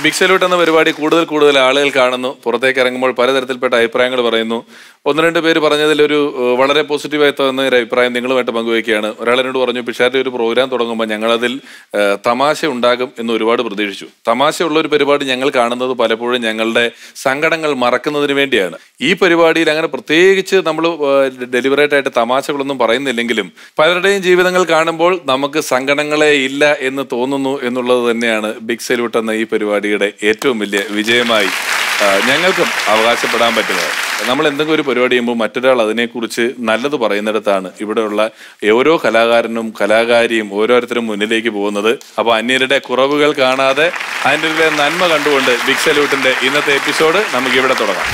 Big salute എന്ന പരിപാടി കൂടുതൽ കൂടുതൽ ആളുകൾ കാണുന്നു പുറത്തേക്ക് ഇറങ്ങുമ്പോൾ പലതരത്തിൽപ്പെട്ട അഭിപ്രായങ്ങൾ പറയുന്നു ഒന്ന് രണ്ട് പേര് പറഞ്ഞതിൽ ഒരു ഏഹ്, വളരെ പോസിറ്റീവായി തോന്നുന്ന ഒരു അഭിപ്രായം നിങ്ങളുമായിട്ട് പങ്കുവയ്ക്കുകയാണ് ഒരാൾ എന്നോട് പറഞ്ഞു പിഷാരുടെ ഒരു പ്രോഗ്രാം തുടങ്ങുമ്പോൾ ഞങ്ങളതിൽ ഏഹ്, തമാശ ഉണ്ടാകും എന്ന് ഒരുപാട് പ്രതീക്ഷിച്ചു തമാശയുള്ള ഒരു പരിപാടി ഞങ്ങൾ കാണുന്നത് പലപ്പോഴും ഞങ്ങളുടെ സങ്കടങ്ങൾ മറക്കുന്നതിന് വേണ്ടിയാണ് ഈ പരിപാടിയിൽ അങ്ങനെ പ്രത്യേകിച്ച് നമ്മൾ ഡെലിവറേറ്റ് ആയിട്ട് തമാശകളൊന്നും പറയുന്നില്ലെങ്കിലും പലരുടെയും ജീവിതങ്ങൾ കാണുമ്പോൾ നമുക്ക് സങ്കടങ്ങളെ ഇല്ല എന്ന് തോന്നുന്നു എന്നുള്ളത് തന്നെയാണ് ബിഗ് സല്യൂട്ട് എന്ന ഈ പരിപാടിയുടെ ഏറ്റവും വലിയ വിജയമായി ആ, ഞങ്ങൾക്കും അവകാശപ്പെടാൻ പറ്റുന്നത് നമ്മൾ എന്തെങ്കിലും ഒരു പരിപാടി ചെയ്യുമ്പോൾ മറ്റൊരാൾ അതിനെക്കുറിച്ച് നല്ലത് പറയുന്നിടത്താണ് ഇവിടെയുള്ള ഓരോ കലാകാരനും കലാകാരിയും ഓരോരുത്തരും മുന്നിലേക്ക് പോകുന്നത് അപ്പോൾ അന്യരുടെ കുറവുകൾ കാണാതെ അതിൻ്റെ നന്മ കണ്ടുകൊണ്ട് ബിഗ് സല്യൂട്ടിന്റെ ഇന്നത്തെ എപ്പിസോഡ് നമുക്ക് ഇവിടെ തുടങ്ങാം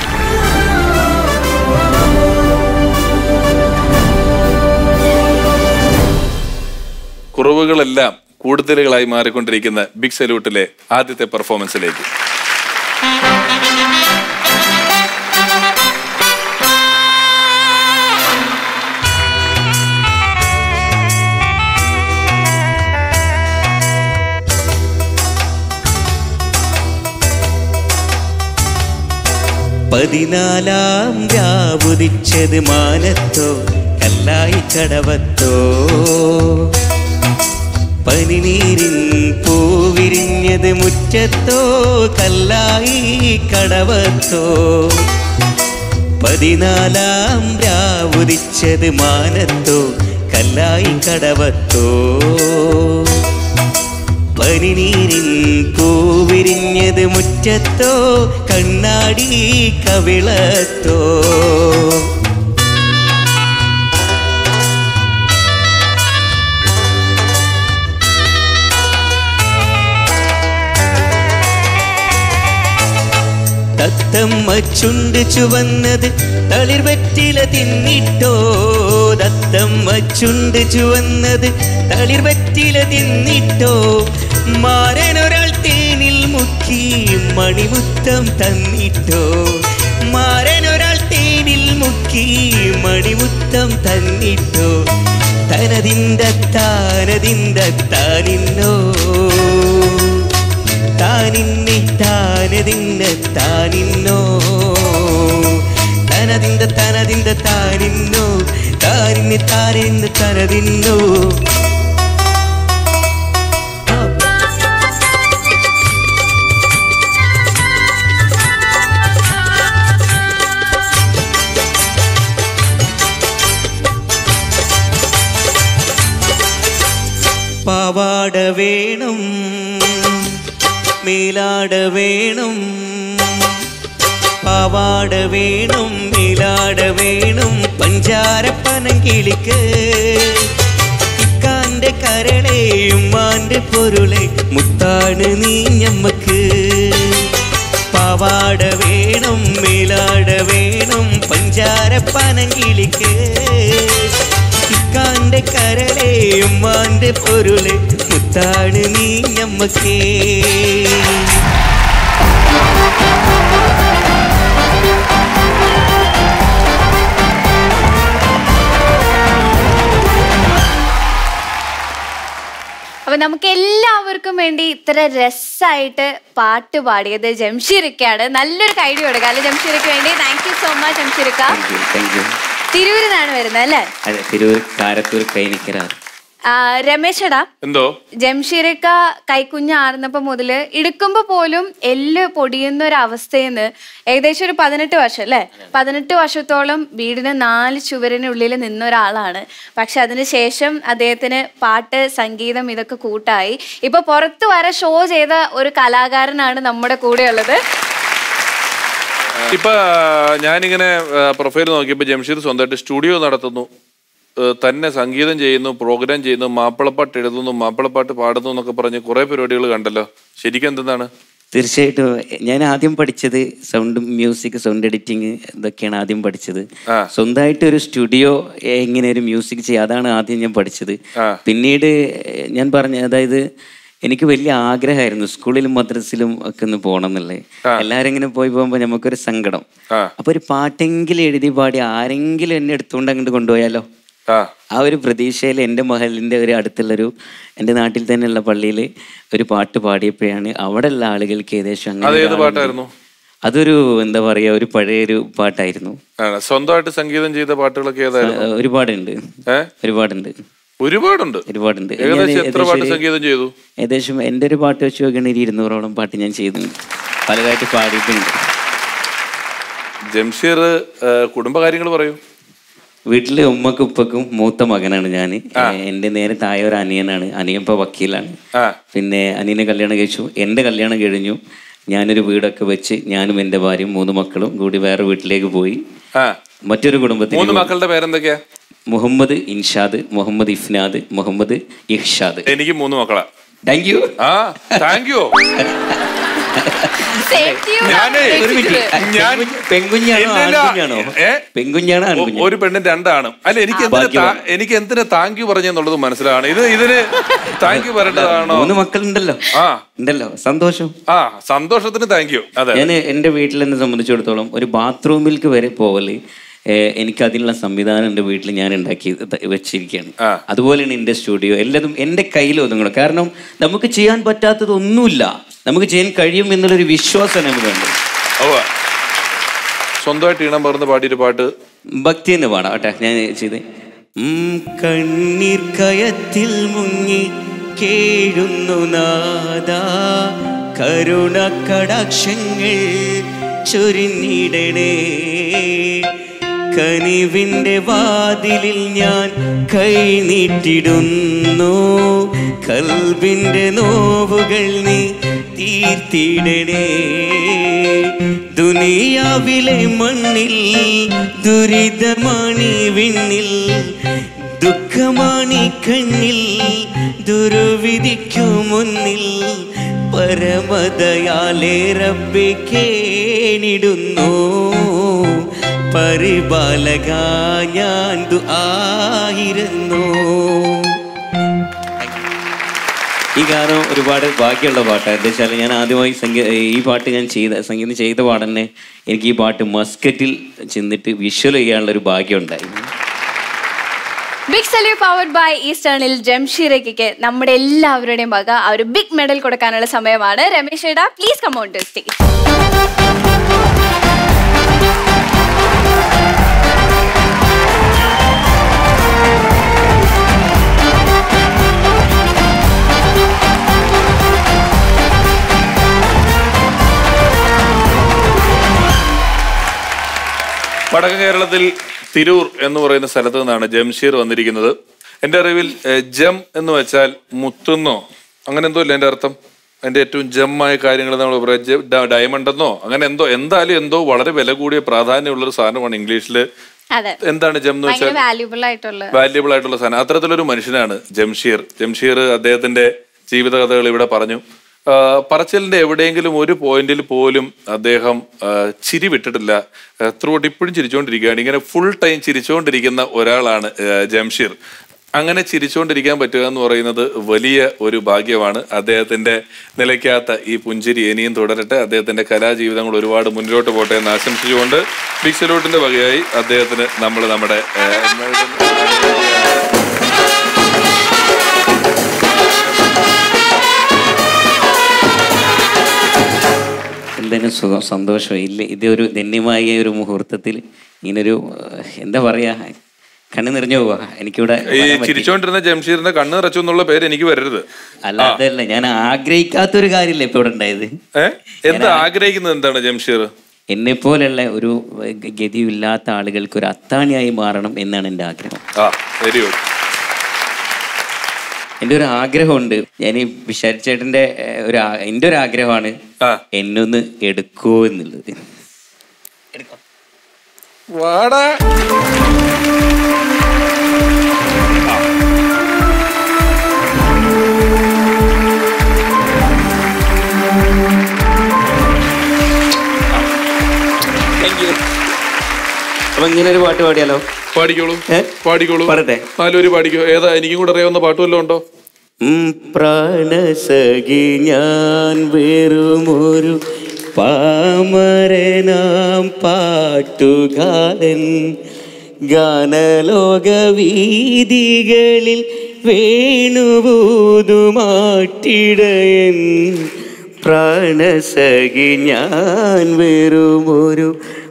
കുറവുകളെല്ലാം കൂടുതലുകളായി മാറിക്കൊണ്ടിരിക്കുന്ന ബിഗ് സല്യൂട്ടിലെ ആദ്യത്തെ പെർഫോമൻസിലേക്ക് പതിനാലാം രാവുദിച്ചത് മാനത്തോ കല്ലായി കടവത്തോ പനിനീരിൻ പൂവിരിഞ്ഞത് മുറ്റത്തോ കല്ലായി കടവത്തോ പതിനാലാം രാവുദിച്ചത് മാനത്തോ കല്ലായി കടവത്തോ പനിനീരിൻ പൂവിരിഞ്ഞത് മുറ്റത്തോ കണ്ണാടി കവിളത്തോ തത്തമ്മ ചുണ്ട് ചുവന്നത് തളിർവറ്റില തിന്നിട്ടോ തത്തമ്മ ചുണ്ട് ചുവന്നത് തളിർവറ്റില തിന്നിട്ടോ മാരനൊരാൾ തേനിൽ മുക്കി മണിമുത്തം തന്നിട്ടോ മാരനൊരാൾ തേനിൽ മുക്കി മണിമുത്തം തന്നിട്ടോ തനതിന്ത താനതിന്ത താനിന്നോ താനിന്നെ താനതിന്ന താനിന്നോ തനതിന്ത തനതിന്ത താനിന്നോ താനിന്നെ താനെന്ന് തനതിന്നോ പാവാട വേണം മേലാട വേണം പാവാട വേണം മേലാട വേണം പഞ്ചാര പനങ്കിളിക്ക് ഇക്കാന്റെ കരളെയും മാന്റെ പൊരുളെ മുത്താണ് നീ ഞമ്മക്ക് പാവാട വേണം മേലാട വേണം പഞ്ചാര പനങ്കിളിക്ക് ഇക്കാന്റെ കരളെയും മാന്റെ പൊരുളെ മുത്താണ് നീ ഞമ്മക്കേ അപ്പൊ നമുക്ക് എല്ലാവർക്കും വേണ്ടി ഇത്ര രസമായിട്ട് പാട്ട് പാടിയത് ജംഷീറിക്കാണ് നല്ലൊരു കൈഡി കൊടുക്കുക അല്ലെ ജംഷീറിക്ക് വേണ്ടി താങ്ക് യു സോ മച്ച് ജംഷീറിക്ക താങ്ക് യു താങ്ക് യു തിരൂരിൽ നിന്നാണ് വരുന്നത് അല്ലേ അതെ തിരൂർ കാരത്തൂർ കൈനിക്കരാർ ആ, രമേശടാ എന്തോ ജംഷീറിക്ക കൈക്കുഞ്ഞാർന്നപ്പോ മുതല് ഇടുക്കുമ്പോ പോലും എല്ല് പൊടിയുന്ന ഒരു അവസ്ഥയിൽ നിന്ന് ഏകദേശം ഒരു പതിനെട്ട് വർഷം അല്ലേ പതിനെട്ട് വർഷത്തോളം വീടിന് നാല് ചുവരിനുള്ളിൽ നിന്ന ഒരാളാണ് പക്ഷെ അതിനുശേഷം അദ്ദേഹത്തിന് പാട്ട് സംഗീതം ഇതൊക്കെ കൂട്ടായി ഇപ്പൊ പുറത്ത് വരെ ഷോ ചെയ്ത ഒരു കലാകാരനാണ് നമ്മുടെ കൂടെയുള്ളത് ഇപ്പൊ ഞാനിങ്ങനെ പ്രൊഫൈൽ നോക്കിയപ്പോൾ ജംഷീദ് സ്വന്തമായിട്ട് സ്റ്റുഡിയോ നടത്തുന്നു ഏഹ് തന്നെ സംഗീതം ചെയ്യുന്നു പ്രോഗ്രാം ചെയ്യുന്നു മാപ്പിളപ്പാട്ട് എഴുതുന്നു മാപ്പിളപ്പാട്ട് പാടുന്നു എന്നൊക്കെ പറഞ്ഞ് കുറെ പരിപാടികൾ കണ്ടല്ലോ ശരിക്കും എന്താണ് തീർച്ചയായിട്ടും ഞാൻ ആദ്യം പഠിച്ചത് സൗണ്ട് മ്യൂസിക് സൗണ്ട് എഡിറ്റിംഗ് ഇതൊക്കെയാണ് ആദ്യം പഠിച്ചത് ആ. സ്വന്തമായിട്ട് ഒരു സ്റ്റുഡിയോ എങ്ങനെ ഒരു മ്യൂസിക് ചെയ്യുക അതാണ് ആദ്യം ഞാൻ പഠിച്ചത് ആ. പിന്നീട് ഞാൻ പറഞ്ഞ അതായത് എനിക്ക് വലിയ ആഗ്രഹമായിരുന്നു സ്കൂളിലും മദ്രസിലും ഒക്കെ ഒന്ന് പോകണം എന്നുള്ളത് എല്ലാവരും ഇങ്ങനെ പോയി പോകുമ്പോൾ നമുക്കൊരു സങ്കടം ആ. അപ്പൊ ഒരു പാട്ടെങ്കിലും എഴുതി പാടി ആരെങ്കിലും എന്നെ എടുത്തുകൊണ്ട് അങ്ങോട്ട് കൊണ്ടുപോയാലോ ആ ആ ഒരു പ്രതീക്ഷയിൽ എൻ്റെ മഹലിൻ്റെ ഒരു അടുത്തുള്ളൊരു എൻ്റെ നാട്ടിൽ തന്നെയുള്ള പള്ളിയിൽ ഒരു പാട്ട് പാടിയപ്പോഴാണ് അവിടെ ഉള്ള ആളുകൾക്ക് ഏകദേശം അങ്ങനെ അത് ഏത് ഒരാളുണ്ട്. പാട്ടായിരുന്നു അതൊരു എന്താ പറയുക ഒരു പഴയൊരു പാട്ടായിരുന്നു ആണ് സ്വന്തമായിട്ട് സംഗീതം ചെയ്ത പാട്ടുകളൊക്കെ ഏതായിരുന്നു ആ, ഒരുപാടുണ്ട് ഏ ഒരുപാടുണ്ട് ഒരുപാടുണ്ട് ഒരുപാടുണ്ട് ഞാൻ ഏകദേശം എത്ര പാട്ട് ഏകദേശം ഒരു- സംഗീതം ചെയ്തു ഏകദേശം എൻ്റെ ഒരു പാട്ട് വെച്ച് നോക്കുകയാണെങ്കിൽ ഒരു ഇരുന്നൂറോളം പാട്ട് ഞാൻ ചെയ്തിട്ടുണ്ട് പലതായിട്ട് പാടിയിട്ടുണ്ട് ജംഷീർ കുടുംബകാര്യങ്ങൾ പറയൂ വീട്ടിലെ ഉമ്മക്കും ഉപ്പക്കും മൂത്ത മകനാണ് ഞാൻ എൻ്റെ നേരെ താഴെ ഒരു അനിയനാണ് അനിയൻ ഇപ്പോൾ വക്കീലാണ് ആ പിന്നെ അനിയനെ കല്യാണം കഴിച്ചു എൻ്റെ കല്യാണം കഴിഞ്ഞു ഞാനൊരു വീടൊക്കെ വെച്ച് ഞാനും എൻ്റെ ഭാര്യയും മൂന്ന് മക്കളും കൂടി വേറെ വീട്ടിലേക്ക് പോയി ആ മറ്റൊരു കുടുംബത്തിൽ മൂന്ന് മക്കളുടെ പേരെന്തൊക്കെയാ മുഹമ്മദ് ഇൻഷാദ് മുഹമ്മദ് ഇഫ്നാദ് മുഹമ്മദ് ഇഹ്ഷാദ് എനിക്ക് മൂന്ന് മക്കളാ താങ്ക് യു ആ താങ്ക് യു സേഫ്റ്റിയും ഞാനേ, ഒരു മിനിറ്റ് ഞാൻ- പെൺകുഞ്ഞാണോ ഇല്ലില്ല. ആൺകുഞ്ഞാണോ ഏ? പെൺകുഞ്ഞാണോ ഒ- ആൺകുഞ്ഞാണോ ഒരു പെണ്ണും രണ്ടാണ് അല്ല എനിക്ക് എന്തിനാ ഭാഗ്യവാൻ. താ- എനിക്ക് എന്തിനാ താങ്ക് യു പറഞ്ഞെന്നുള്ളത് മനസ്സിലാണ് ഇത് ഇതിന് താങ്ക് യു പറയേണ്ടതാണോ മൂന്ന് മക്കളുണ്ടല്ലോ ആ ഉണ്ടല്ലോ സന്തോഷം ആ സന്തോഷത്തിന് താങ്ക് യു അതെ ഞാൻ എൻ്റെ വീട്ടിൽ എന്നെ സംബന്ധിച്ചിടത്തോളം ഒരു ബാത്റൂമിലേക്ക് വരെ പോവല് ഏഹ്, എനിക്ക് അതിനുള്ള സംവിധാനം എൻ്റെ വീട്ടിൽ ഞാൻ ഉണ്ടാക്കി ത- വെച്ചിരിക്കുകയാണ് ആ. അതുപോലെയാണ് എൻ്റെ സ്റ്റുഡിയോ എല്ലാതും എൻ്റെ കയ്യിൽ ഒതുങ്ങണം കാരണം നമുക്ക് ചെയ്യാൻ പറ്റാത്തതൊന്നുമില്ല നമുക്ക് ചെയ്യാൻ കഴിയും എന്നുള്ളൊരു വിശ്വാസം നമുക്കുണ്ട് ഉവ്വ. സ്വന്തമായിട്ട് ഈണം പകർന്ന് പാടിയൊരു പാട്ട് ഭക്തി തന്നെ പാടാം കേട്ടെ ഞാൻ ചെയ്ത് ഉം, കണ്ണീർ കയത്തിൽ മുങ്ങി കേഴുന്നു നാദ കരുണ കടാക്ഷങ്ങൾ ചൊരിഞ്ഞിടണേ കനിവിൻ്റെ വാതിലിൽ ഞാൻ കൈ നീട്ടിടുന്നു കൽവിൻ്റെ നോവുകൾ നീ തീർത്തിടണേ ദുനിയാവിലെ മണ്ണിൽ ദുരിതമാണി വിണ്ണിൽ ദുഃഖമാണി കണ്ണിൽ ദുർവിധിക്കു മുന്നിൽ പരമതയാലേ റബ്ബെ കേണിടുന്നു പരിപാലക ഞാൻ ആയിരുന്നു ഈ ഗാനം ഒരുപാട് ബാക്കിയുള്ള പാട്ടാണ് എന്താ വെച്ചാൽ ഞാൻ ആദ്യമായി സംഗീത ഈ പാട്ട് ഞാൻ ചെയ്ത സംഗീതം ചെയ്ത പാടന്നെ എനിക്ക് ഈ പാട്ട് മസ്കറ്റിൽ ചെന്നിട്ട് വിഷ്വൽ ചെയ്യാനുള്ള ഒരു ഭാഗ്യം ഉണ്ടായി ബിഗ് സല്യൂ പവർഡ് ബൈ ഈസ്റ്റേണിൽ ജംഷീറയ്ക്ക് നമ്മുടെ എല്ലാവരുടെയും വക ആ ഒരു ബിഗ് മെഡൽ കൊടുക്കാനുള്ള സമയമാണ് രമേശ് ഏടാ പ്ലീസ് കമോൺ ടു സ്റ്റേജ് വടക്കൻ കേരളത്തിൽ തിരൂർ എന്ന് പറയുന്ന സ്ഥലത്ത് നിന്നാണ് ജംഷീർ വന്നിരിക്കുന്നത് എന്റെ അറിവിൽ ഏഹ്, ജം എന്ന് വെച്ചാൽ മുത്തുന്നോ അങ്ങനെ എന്തോ ഇല്ല എന്റെ അർത്ഥം അതിന്റെ ഏറ്റവും ജമ്മായ കാര്യങ്ങൾ നമ്മൾ പറയാം ഡയമണ്ട് എന്നോ അങ്ങനെ എന്തോ എന്തായാലും എന്തോ വളരെ വില കൂടിയ പ്രാധാന്യമുള്ള ഒരു സാധനമാണ് ഇംഗ്ലീഷിൽ അതെ എന്താണ് ജം എന്ന് വെച്ചാൽ ഭയങ്കര വാല്യൂബിൾ ആയിട്ടുള്ള വാല്യബിൾ ആയിട്ടുള്ള സാധനം അത്തരത്തിലൊരു മനുഷ്യനാണ് ജംഷീർ ജംഷീർ അദ്ദേഹത്തിന്റെ ജീവിത കഥകൾ ഇവിടെ പറഞ്ഞു ആ, പറച്ചിലിന്റെ എവിടെയെങ്കിലും ഒരു പോയിന്റിൽ പോലും അദ്ദേഹം ആ, ചിരി വിട്ടിട്ടില്ല ത്രൂട്ട് ഇപ്പോഴും ചിരിച്ചുകൊണ്ടിരിക്കുകയാണ് ഇങ്ങനെ ഫുൾ ടൈം ചിരിച്ചുകൊണ്ടിരിക്കുന്ന ഒരാളാണ് ആ, ജംഷീർ അങ്ങനെ ചിരിച്ചുകൊണ്ടിരിക്കാൻ പറ്റുക എന്ന് പറയുന്നത് വലിയ ഒരു ഭാഗ്യമാണ് അദ്ദേഹത്തിന്റെ നിലയ്ക്കാത്ത ഈ പുഞ്ചിരി ഇനിയും തുടരട്ടെ അദ്ദേഹത്തിന്റെ കലാജീവിതങ്ങൾ ഒരുപാട് മുന്നിലോട്ട് പോട്ടെ എന്ന് ആശംസിച്ചുകൊണ്ട് ബിഗ് സലൂട്ടിന്റെ വകയായി അദ്ദേഹത്തിന് നമ്മൾ നമ്മുടെ ആ, എന്തായാലും സുഖം സന്തോഷം ഇല്ല ഇത് ഒരു ധന്യമായ ഒരു മുഹൂർത്തത്തിൽ ഇങ്ങനൊരു ഏഹ്, എന്താ പറയാ കണ്ണു നിറഞ്ഞു പോവാ എനിക്കിവിടെ ഈ വരാൻ പറ്റി. ചിരിച്ചോണ്ടിരുന്ന ജംഷീറിന്റെ കണ്ണ് നിറച്ചു എന്നുള്ള പേര് എനിക്ക് വരരുത് അല്ല അതല്ല ഞാൻ ആഗ്രഹിക്കാത്തൊരു കാര്യമില്ല ഇപ്പൊ ഇവിടെ ഉണ്ടായത് ഏ എന്താ ആഗ്രഹിക്കുന്നത് എന്താണ് ജംഷീർ എന്നെ പോലെയുള്ള ഒരു ഗ- ഗതിയില്ലാത്ത ആളുകൾക്ക് ഒരു അത്താണിയായി മാറണം എന്നാണ് എൻ്റെ ആഗ്രഹം ആ വെരി ഗുഡ് എൻ്റെ ഒരു ആഗ്രഹമുണ്ട് ഞാൻ ഈ വിശാരിച്ചേട്ടൻ്റെ ഏഹ്, ഒരു ആ- എൻ്റെ ഒരു ആഗ്രഹമാണ് ആ എന്നൊന്ന് എടുക്കോ എന്നുള്ളത് വാടാ അപ്പൊ ഇങ്ങനെ ഒരു പാട്ട് പാടിയാലോ പാടിക്കോളൂ ഏ? പാടിക്കോളൂ പാടട്ടെ നാലൊരു പാടിക്കോ ഏതാ എനിക്കും കൂടെ അറിയാവുന്ന പാട്ട് വല്ലതും ഉണ്ടോ ഉം, പ്രാണസഖി ഞാൻ വെറുമൊരു പാമരനാം പാട്ടുകാരൻ ഗാനലോക വീതികളിൽ വേണുപോതുമാട്ടിടയൻ പ്രാണസഖി ഞാൻ വെറുമൊരു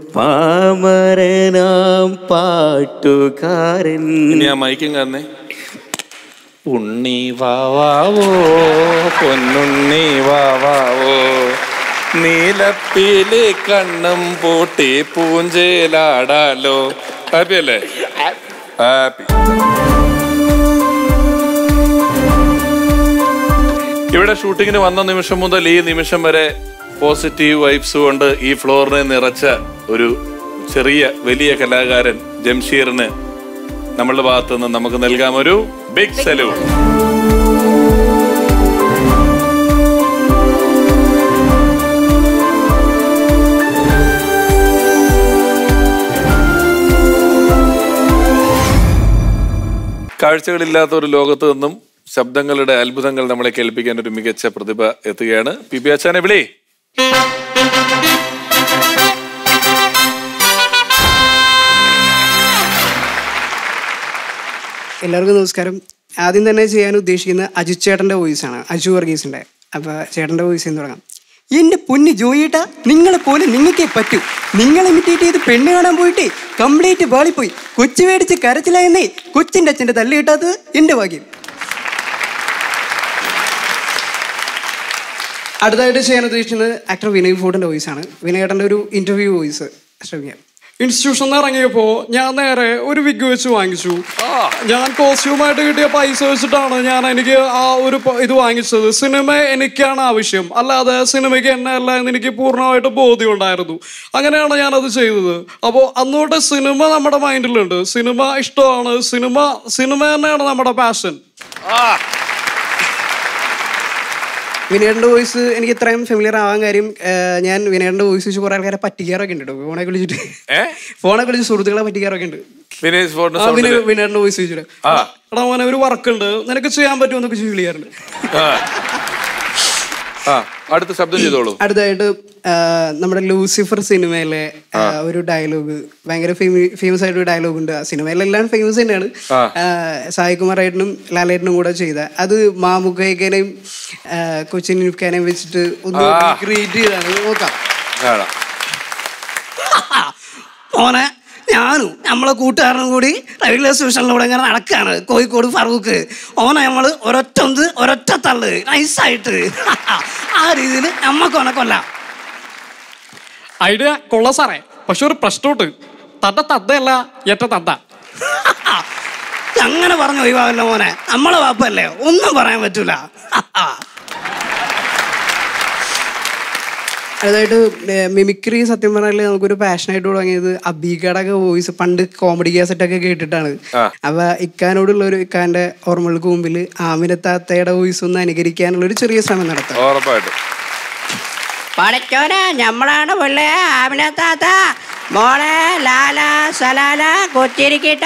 പാമരനാം പാട്ടുകാരൻ ഇനി ആ മൈക്കും കാണുന്നേ ഉണ്ണി വാവാവോ പൊന്നുണ്ണി വാവാവോ നീലപ്പീലി കണ്ണും പൂട്ടി പൂഞ്ചേലാടാലോ ഹാപ്പി അല്ലേ ഹാപ്പി ഇവിടെ ഷൂട്ടിങ്ങിന് വന്ന നിമിഷം മുതൽ ഈ നിമിഷം വരെ പോസിറ്റീവ് വൈബ്സ് കൊണ്ട് ഈ ഫ്ലോറിനെ നിറച്ച ഒരു ചെറിയ വലിയ കലാകാരൻ ജംഷീറിന് നമ്മളുടെ ഭാഗത്ത് നിന്ന് നമുക്ക് നൽകാം ഒരു ബിഗ് സല്യൂട്ട് കാഴ്ചകളില്ലാത്ത ഒരു ലോകത്ത് നിന്നും ശബ്ദങ്ങളുടെ അത്ഭുതങ്ങൾ നമ്മളെ കേൾപ്പിക്കാൻ ഒരു മികച്ച പ്രതിഭ എത്തുകയാണ് പി പി അച്ഛനെ വിളി എല്ലാവർക്കും നമസ്കാരം ആദ്യം തന്നെ ചെയ്യാൻ ഉദ്ദേശിക്കുന്ന അജു ചേട്ടൻ്റെ വോയിസാണ് അജു വർഗീസിൻ്റെ അപ്പോൾ ചേട്ടൻ്റെ വോയിസ് എന്ന് തുടങ്ങാം എൻ്റെ പൊന്ന് ജോയിട്ട നിങ്ങളെ പോലെ നിങ്ങൾക്കേ പറ്റൂ നിങ്ങൾ ഇമിറ്റേറ്റ് ചെയ്ത് പെണ്ണ് കാണാൻ പോയിട്ട് കംപ്ലീറ്റ് വാളിപ്പോയി കൊച്ചു മേടിച്ച് കരച്ചിലായെന്നേ കൊച്ചിൻ്റെ അച്ഛൻ്റെ തല്ല് കിട്ടാത്തത് എൻ്റെ ഭാഗ്യം അടുത്തായിട്ട് ചെയ്യാൻ ഉദ്ദേശിക്കുന്നത് ആക്ടർ വിനയ് ഫോർട്ടിൻ്റെ വോയിസാണ് വിനയേട്ടൻ്റെ ഒരു ഇൻ്റർവ്യൂ വോയിസ് ശ്രമിക്കാം ഇൻസ്റ്റിറ്റ്യൂഷനിൽ നിന്ന് ഇറങ്ങിയപ്പോ ഞാൻ നേരെ ഒരു വിഗ് വെച്ച് വാങ്ങിച്ചു ഞാൻ കോസ്റ്റ്യൂമായിട്ട് കിട്ടിയ പൈസ വെച്ചിട്ടാണ് ഞാൻ എനിക്ക് ആ ഒരു പ- ഇത് വാങ്ങിച്ചത് സിനിമ എനിക്കാണ് ആവശ്യം അല്ലാതെ സിനിമയ്ക്ക് എന്നെ അല്ല എന്ന് എനിക്ക് പൂർണ്ണമായിട്ട് ബോധ്യം ഉണ്ടായിരുന്നു അങ്ങനെയാണ് ഞാനത് ചെയ്തത് അപ്പോൾ അന്നോട്ട് സിനിമ നമ്മുടെ മൈൻഡിലുണ്ട് സിനിമ ഇഷ്ടമാണ് സിനിമ സിനിമ തന്നെയാണ് നമ്മുടെ പാഷൻ വിനയേട്ടൻ്റെ വോയിസ് എനിക്ക് ഇത്രയും ഫെമിലിയർ ആവാൻ കാര്യം ഏഹ്, ഞാൻ വിനയേട്ടൻ്റെ വോയിസ് വെച്ച് കുറേ ആൾക്കാരെ പറ്റിക്കാറൊക്കെ ഉണ്ട് കേട്ടോ ഫോണൊക്കെ വിളിച്ചിട്ട് ഫോണൊക്കെ വിളിച്ച് സുഹൃത്തുക്കളെ പറ്റിക്കാറൊക്കെ ഉണ്ട് വിനേഷ് ഫോർട്ടിന് ആ സൗണ്ടില് വിനയ വിനയേട്ടൻ്റെ വോയിസ് വെച്ചിട്ട് എടാ മോനെ ഒരു വർക്ക് ഉണ്ട് നിനക്ക് ചെയ്യാൻ പറ്റുമെന്നൊക്കെ ചോദിച്ച് വിളിക്കാറുണ്ട് ആ. ആ അടുത്ത ശബ്ദം ചെയ്തോളൂ അടുത്തായിട്ട് ആ, നമ്മുടെ ലൂസിഫർ സിനിമയിലെ ആ, ഒരു ഡയലോഗ് ഭയങ്കര ഫേമസ് ആയിട്ട് ഒരു ഡയലോഗ് ഉണ്ട് ആ സിനിമയിലെല്ലാം ഫേമസ് തന്നെയാണ് ആ, സായി കുമാർ ഏട്ടനും ലാലേട്ടനും കൂടെ ചെയ്ത അത് മാമുഖേക്കനെയും കൊച്ചിൻ നിഫ്ഖാനെയും വെച്ചിട്ട് ഒന്ന് ക്രിയേറ്റ് ചെയ്താണ് നോക്കാം കാണാം മോനെ ഞാനും നമ്മളെ കൂട്ടുകാരനും കൂടി റെയിൽവേ സ്റ്റേഷനിലൂടെ ഇങ്ങനെ നടക്കുകയാണ് കോഴിക്കോട് ഫറൂഖ് ഓനെ നമ്മൾ ഒരൊറ്റ ഒന്ന് ഒരൊറ്റ തള്ള് നൈസായിട്ട് ആ രീതിയിൽ നമ്മക്ക് ഓനെ കൊല്ലാം ഐഡിയ കൊള്ള സാറേ പക്ഷെ ഒരു പ്രശ്നമുണ്ട് തത്ത തത്തയല്ല ഏറ്റ തത്ത അങ്ങനെ പറഞ്ഞു ഒഴിവാകല്ലോ മോനെ നമ്മളെ വാപ്പല്ലേ ഒന്നും പറയാൻ പറ്റൂല അതായിട്ട് മിമിക്രി സത്യം പറഞ്ഞാൽ നമുക്കൊരു പാഷനായിട്ട് തുടങ്ങിയത് അബീകയുടെ ഒക്കെ വോയിസ് പണ്ട് കോമഡി കാസറ്റ് ഒക്കെ കേട്ടിട്ടാണ് അപ്പൊ ഇക്കാനോടുള്ള ഒരു ഇക്കാന്റെ ഓർമ്മകൾക്ക് മുമ്പിൽ ആമിനത്താത്തയുടെ വോയിസ് ഒന്ന് അനുകരിക്കാനുള്ള ഒരു ചെറിയ ശ്രമം നടത്താം ഉറപ്പായിട്ടും പഠിച്ചോനെ ഞമ്മളാണ് പിള്ളേ ആമിനത്താത്ത മോളെ ലാല സലാല കൊച്ചിരിക്കട്ട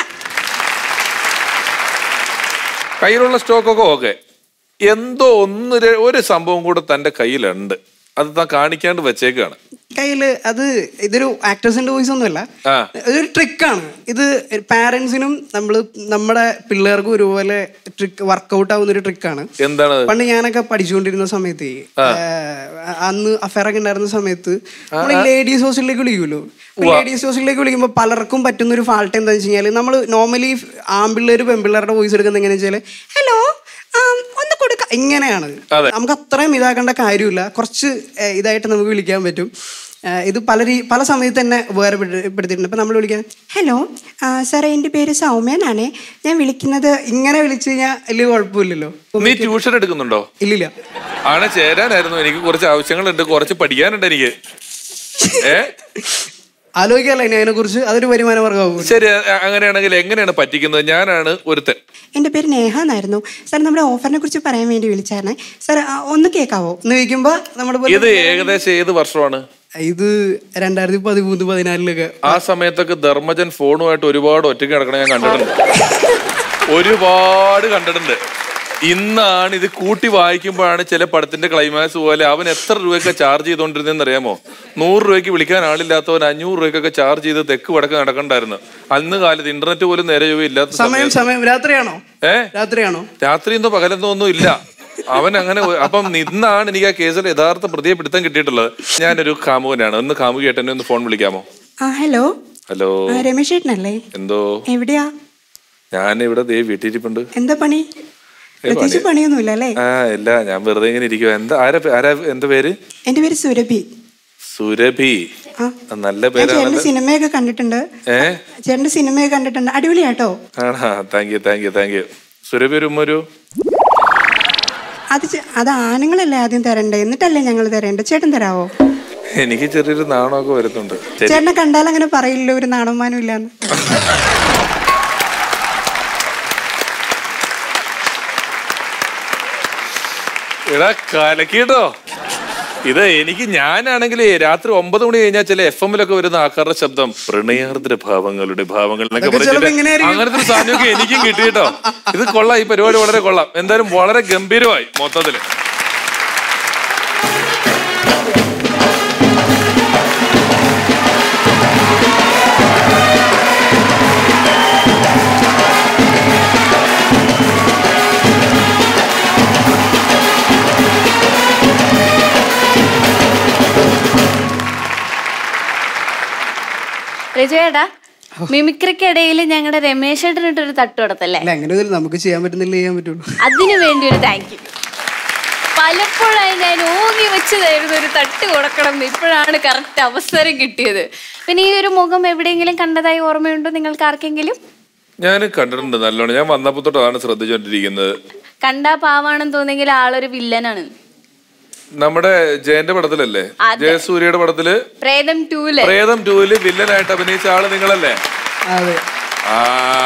കയ്യിലുള്ള സ്റ്റോക്കൊക്കെ ഓക്കെ എന്തോ ഒന്ന് ര- ഒരു സംഭവം കൂടെ തന്റെ കയ്യിലുണ്ട് അത് താൻ കാണിക്കാണ്ട് വെച്ചേക്കാണ് കയ്യില് അത് ഇതൊരു ആക്ടേഴ്സിന്റെ വോയിസ് ഒന്നുമല്ല ആ. ഇതൊരു ട്രിക്കാണ് ഇത് പാരന്റ്സിനും നമ്മൾ നമ്മുടെ പിള്ളേർക്കും ഒരുപോലെ ട്രിക്ക് വർക്കൗട്ട് ആവുന്ന ഒരു ട്രിക്കാണ് എന്താണ് പണ്ട് ഞാനൊക്കെ പഠിച്ചുകൊണ്ടിരുന്ന സമയത്ത് അന്ന് അഫയർ ഒക്കെ ഉണ്ടായിരുന്ന സമയത്ത് നമ്മൾ ലേഡീസ് ഹോസ്റ്റലിലേക്ക് വിളിക്കുമല്ലോ ലേഡീസ് ഹോസ്റ്റലിലേക്ക് വിളിക്കുമ്പോൾ പലർക്കും പറ്റുന്ന ഒരു ഫാൾട്ട് എന്താണെന്ന് വെച്ച് കഴിഞ്ഞാൽ നമ്മൾ നോർമലി ആൺപിള്ളേർ പെൺപിള്ളേരുടെ വോയിസ് എടുക്കുന്നത് എങ്ങനെയാണെന്ന് വെച്ചാൽ ഹലോ ഒന്ന് കൊടുക്ക ഇങ്ങനെയാണ് അതെ. നമുക്ക് അത്രയും ഇതാക്കേണ്ട കാര്യമില്ല കുറച്ച് ഏഹ്, ഇതായിട്ട് നമുക്ക് വിളിക്കാൻ പറ്റും ഏഹ്, ഇത് പല രീ പല സമയത്ത് തന്നെ ഉപകാരപ്പെടുത്തിയിട്ടുണ്ട് ഇപ്പം നമ്മൾ വിളിക്കാൻ ഹലോ സാറേ എൻ്റെ പേര് സൗമ്യനാണേ ഞാൻ വിളിക്കുന്നത് ഇങ്ങനെ വിളിച്ചു കഴിഞ്ഞാൽ വലിയ കുഴപ്പമില്ലല്ലോ നീ ട്യൂഷൻ എടുക്കുന്നുണ്ടോ ഇല്ലില്ല ആണ് ചേരാനായിരുന്നു എനിക്ക് കുറച്ച് ആവശ്യങ്ങളുണ്ട് കുറച്ച് പഠിക്കാനുണ്ട് എനിക്ക് ഏ ആലോചിക്കാമല്ലോ ഇനി അതിനെക്കുറിച്ച് അതൊരു വരുമാന മാർഗ്ഗമാകും ശരി അ- അങ്ങനെയാണെങ്കിൽ എങ്ങനെയാണ് പറ്റിക്കുന്നത് ഞാനാണ് ഒരുത്തൻ എൻ്റെ പേര് നേഹ എന്നായിരുന്നു സാർ നമ്മുടെ ഓഫറിനെ കുറിച്ച് പറയാൻ വേണ്ടി വിളിച്ചായിരുന്നേ സാർ ആ, ഒന്ന് കേൾക്കാവോ എന്ന് ചോദിക്കുമ്പോൾ നമ്മുടെ പോലെ- ഇത് ഏകദേശം ഏത് വർഷമാണ് ഇത് രണ്ടായിരത്തി പതിമൂന്ന് പതിനാലിലൊക്കെ ആ സമയത്തൊക്കെ ധർമ്മജൻ ഫോണുമായിട്ട് ഒരുപാട് ഒറ്റയ്ക്ക് നടക്കണ ഞാൻ കണ്ടിട്ടുണ്ട് ഒരുപാട് കണ്ടിട്ടുണ്ട് ഇന്നാണ് ഇത് കൂട്ടി വായിക്കുമ്പോഴാണ് ചില പടത്തിന്റെ ക്ലൈമാക്സ് പോലെ അവൻ എത്ര രൂപയൊക്കെ ചാർജ് ചെയ്തോണ്ടിരുന്നെന്ന് അറിയാമോ നൂറ് രൂപയ്ക്ക് വിളിക്കാൻ ആളില്ലാത്തവൻ അഞ്ഞൂറ് രൂപയ്ക്കൊക്കെ ചാർജ് ചെയ്ത് തെക്ക് വടക്ക് നടക്കണ്ടായിരുന്നു അന്ന് കാലത്ത് ഇന്റർനെറ്റ് പോലും നേരെ ചൊവ്വ ഇല്ലാത്ത സമയം സമയം രാത്രിയാണോ ഏ രാത്രിയാണോ രാത്രി എന്തോ പകലെന്തോ ഒന്നും ഇല്ല അവൻ അങ്ങനെ ഒ- അപ്പം നിന്നാണ് എനിക്ക് ആ കേസിൽ യഥാർത്ഥ പ്രതിയെ പിടുത്തം കിട്ടിയിട്ടുള്ളത് ഞാനൊരു കാമുകനാണ് ഒന്ന് കാമുകയായിട്ട് എന്നെ ഒന്ന് ഫോൺ വിളിക്കാമോ ആ ഹലോ ഹലോ ആ, രമേശ് ചേട്ടനല്ലേ എന്തോ എവിടെയാ ഞാൻ ഇവിടെ ദേ വീട്ടിരിപ്പുണ്ട് എന്താ പണി പ്രത്യേകിച്ച് പണിയൊന്നുമില്ല അല്ലേ ആ ഇല്ല ഞാൻ വെറുതെ ഇങ്ങനെ ഇരിക്കുക എന്താ ആരാ പേ- ആരാ എന്താ പേര് എന്റെ പേര് സുരഭി സുരഭി ആ ആ, നല്ല ഞാൻ ചേട്ടന്റെ പേരാണല്ലോ സിനിമയൊക്കെ കണ്ടിട്ടുണ്ട് ഏ ചേട്ടന്റെ സിനിമയൊക്കെ കണ്ടിട്ടുണ്ട് അടിപൊളിയാട്ടോ ആണാ thank you thank you thank you Surabhi ഒരു ഉമ്മ ഒരു അത് ചെ- അത് ആണുങ്ങളല്ലേ ആദ്യം തരണ്ടേ എന്നിട്ടല്ലേ ഞങ്ങൾ തരേണ്ടത് ചേട്ടൻ തരാവോ എനിക്ക് ചെറിയൊരു നാണമൊക്കെ വരുന്നുണ്ട് ശരി ചേട്ടനെ കണ്ടാൽ അങ്ങനെ പറയില്ല ഒരു നാണവമാനം ഇല്ലാന്ന് എടാ കലക്കിട്ടോ ഇത് എനിക്ക് ഞാനാണെങ്കിൽ രാത്രി ഒമ്പത് മണി കഴിഞ്ഞാൽ ചില എഫ് എമ്മിലൊക്കെ വരുന്ന ആൾക്കാരുടെ ശബ്ദം പ്രണയാർദ്ര ഭാവങ്ങളുടെ ഭാവങ്ങൾ എന്നൊക്കെ അതൊക്കെ ചിലപ്പോ പറഞ്ഞിട്ട് ഇങ്ങനെയായിരിക്കും. അങ്ങനത്തെ ഒരു സാധനമൊക്കെ എനിക്കും കിട്ടി കേട്ടോ ഇത് കൊള്ളാം ഈ പരിപാടി വളരെ കൊള്ളാം എന്തായാലും വളരെ ഗംഭീരമായി മൊത്തത്തില് രജുവേട്ടാ മിമിക്രിക്കിടയിൽ ഞങ്ങളുടെ രമേശ് ചേട്ടനിട്ടൊരു തട്ട് കൊടുത്തല്ലേ അല്ല അങ്ങനെ ഒന്നുമില്ല നമുക്ക് ചെയ്യാൻ പറ്റുന്നില്ല ചെയ്യാൻ പറ്റുള്ളൂ അതിനു വേണ്ടി ഒരു താങ്ക് യു പലപ്പോഴായി ഞാൻ ഓങ്ങി വെച്ചതായിരുന്നു ഒരു തട്ട് കൊടുക്കണം എന്ന്. ഇപ്പോഴാണ് കറക്റ്റ് അവസരം കിട്ടിയത് പിന്നെ ഈ ഒരു മുഖം എവിടെയെങ്കിലും കണ്ടതായി ഓർമ്മയുണ്ടോ നിങ്ങൾക്ക് ആർക്കെങ്കിലും ഞാൻ കണ്ടിട്ടുണ്ട് നല്ലോണം ഞാൻ വന്നപ്പോ തൊട്ടാണ് ശ്രദ്ധിച്ചുകൊണ്ടിരിക്കുന്നത് കണ്ടാ പാവാണെന്ന് തോന്നിയെങ്കിൽ ആളൊരു വില്ലനാണ് നമ്മുടെ ജയന്റെ പടത്തിലല്ലേ അതെ. ജയസൂര്യയുടെ പടത്തില് പ്രേതം ടൂല് പ്രേതം ടൂവില് വില്ലനായിട്ട് അഭിനയിച്ച ആള് നിങ്ങളല്ലേ അതെ ആ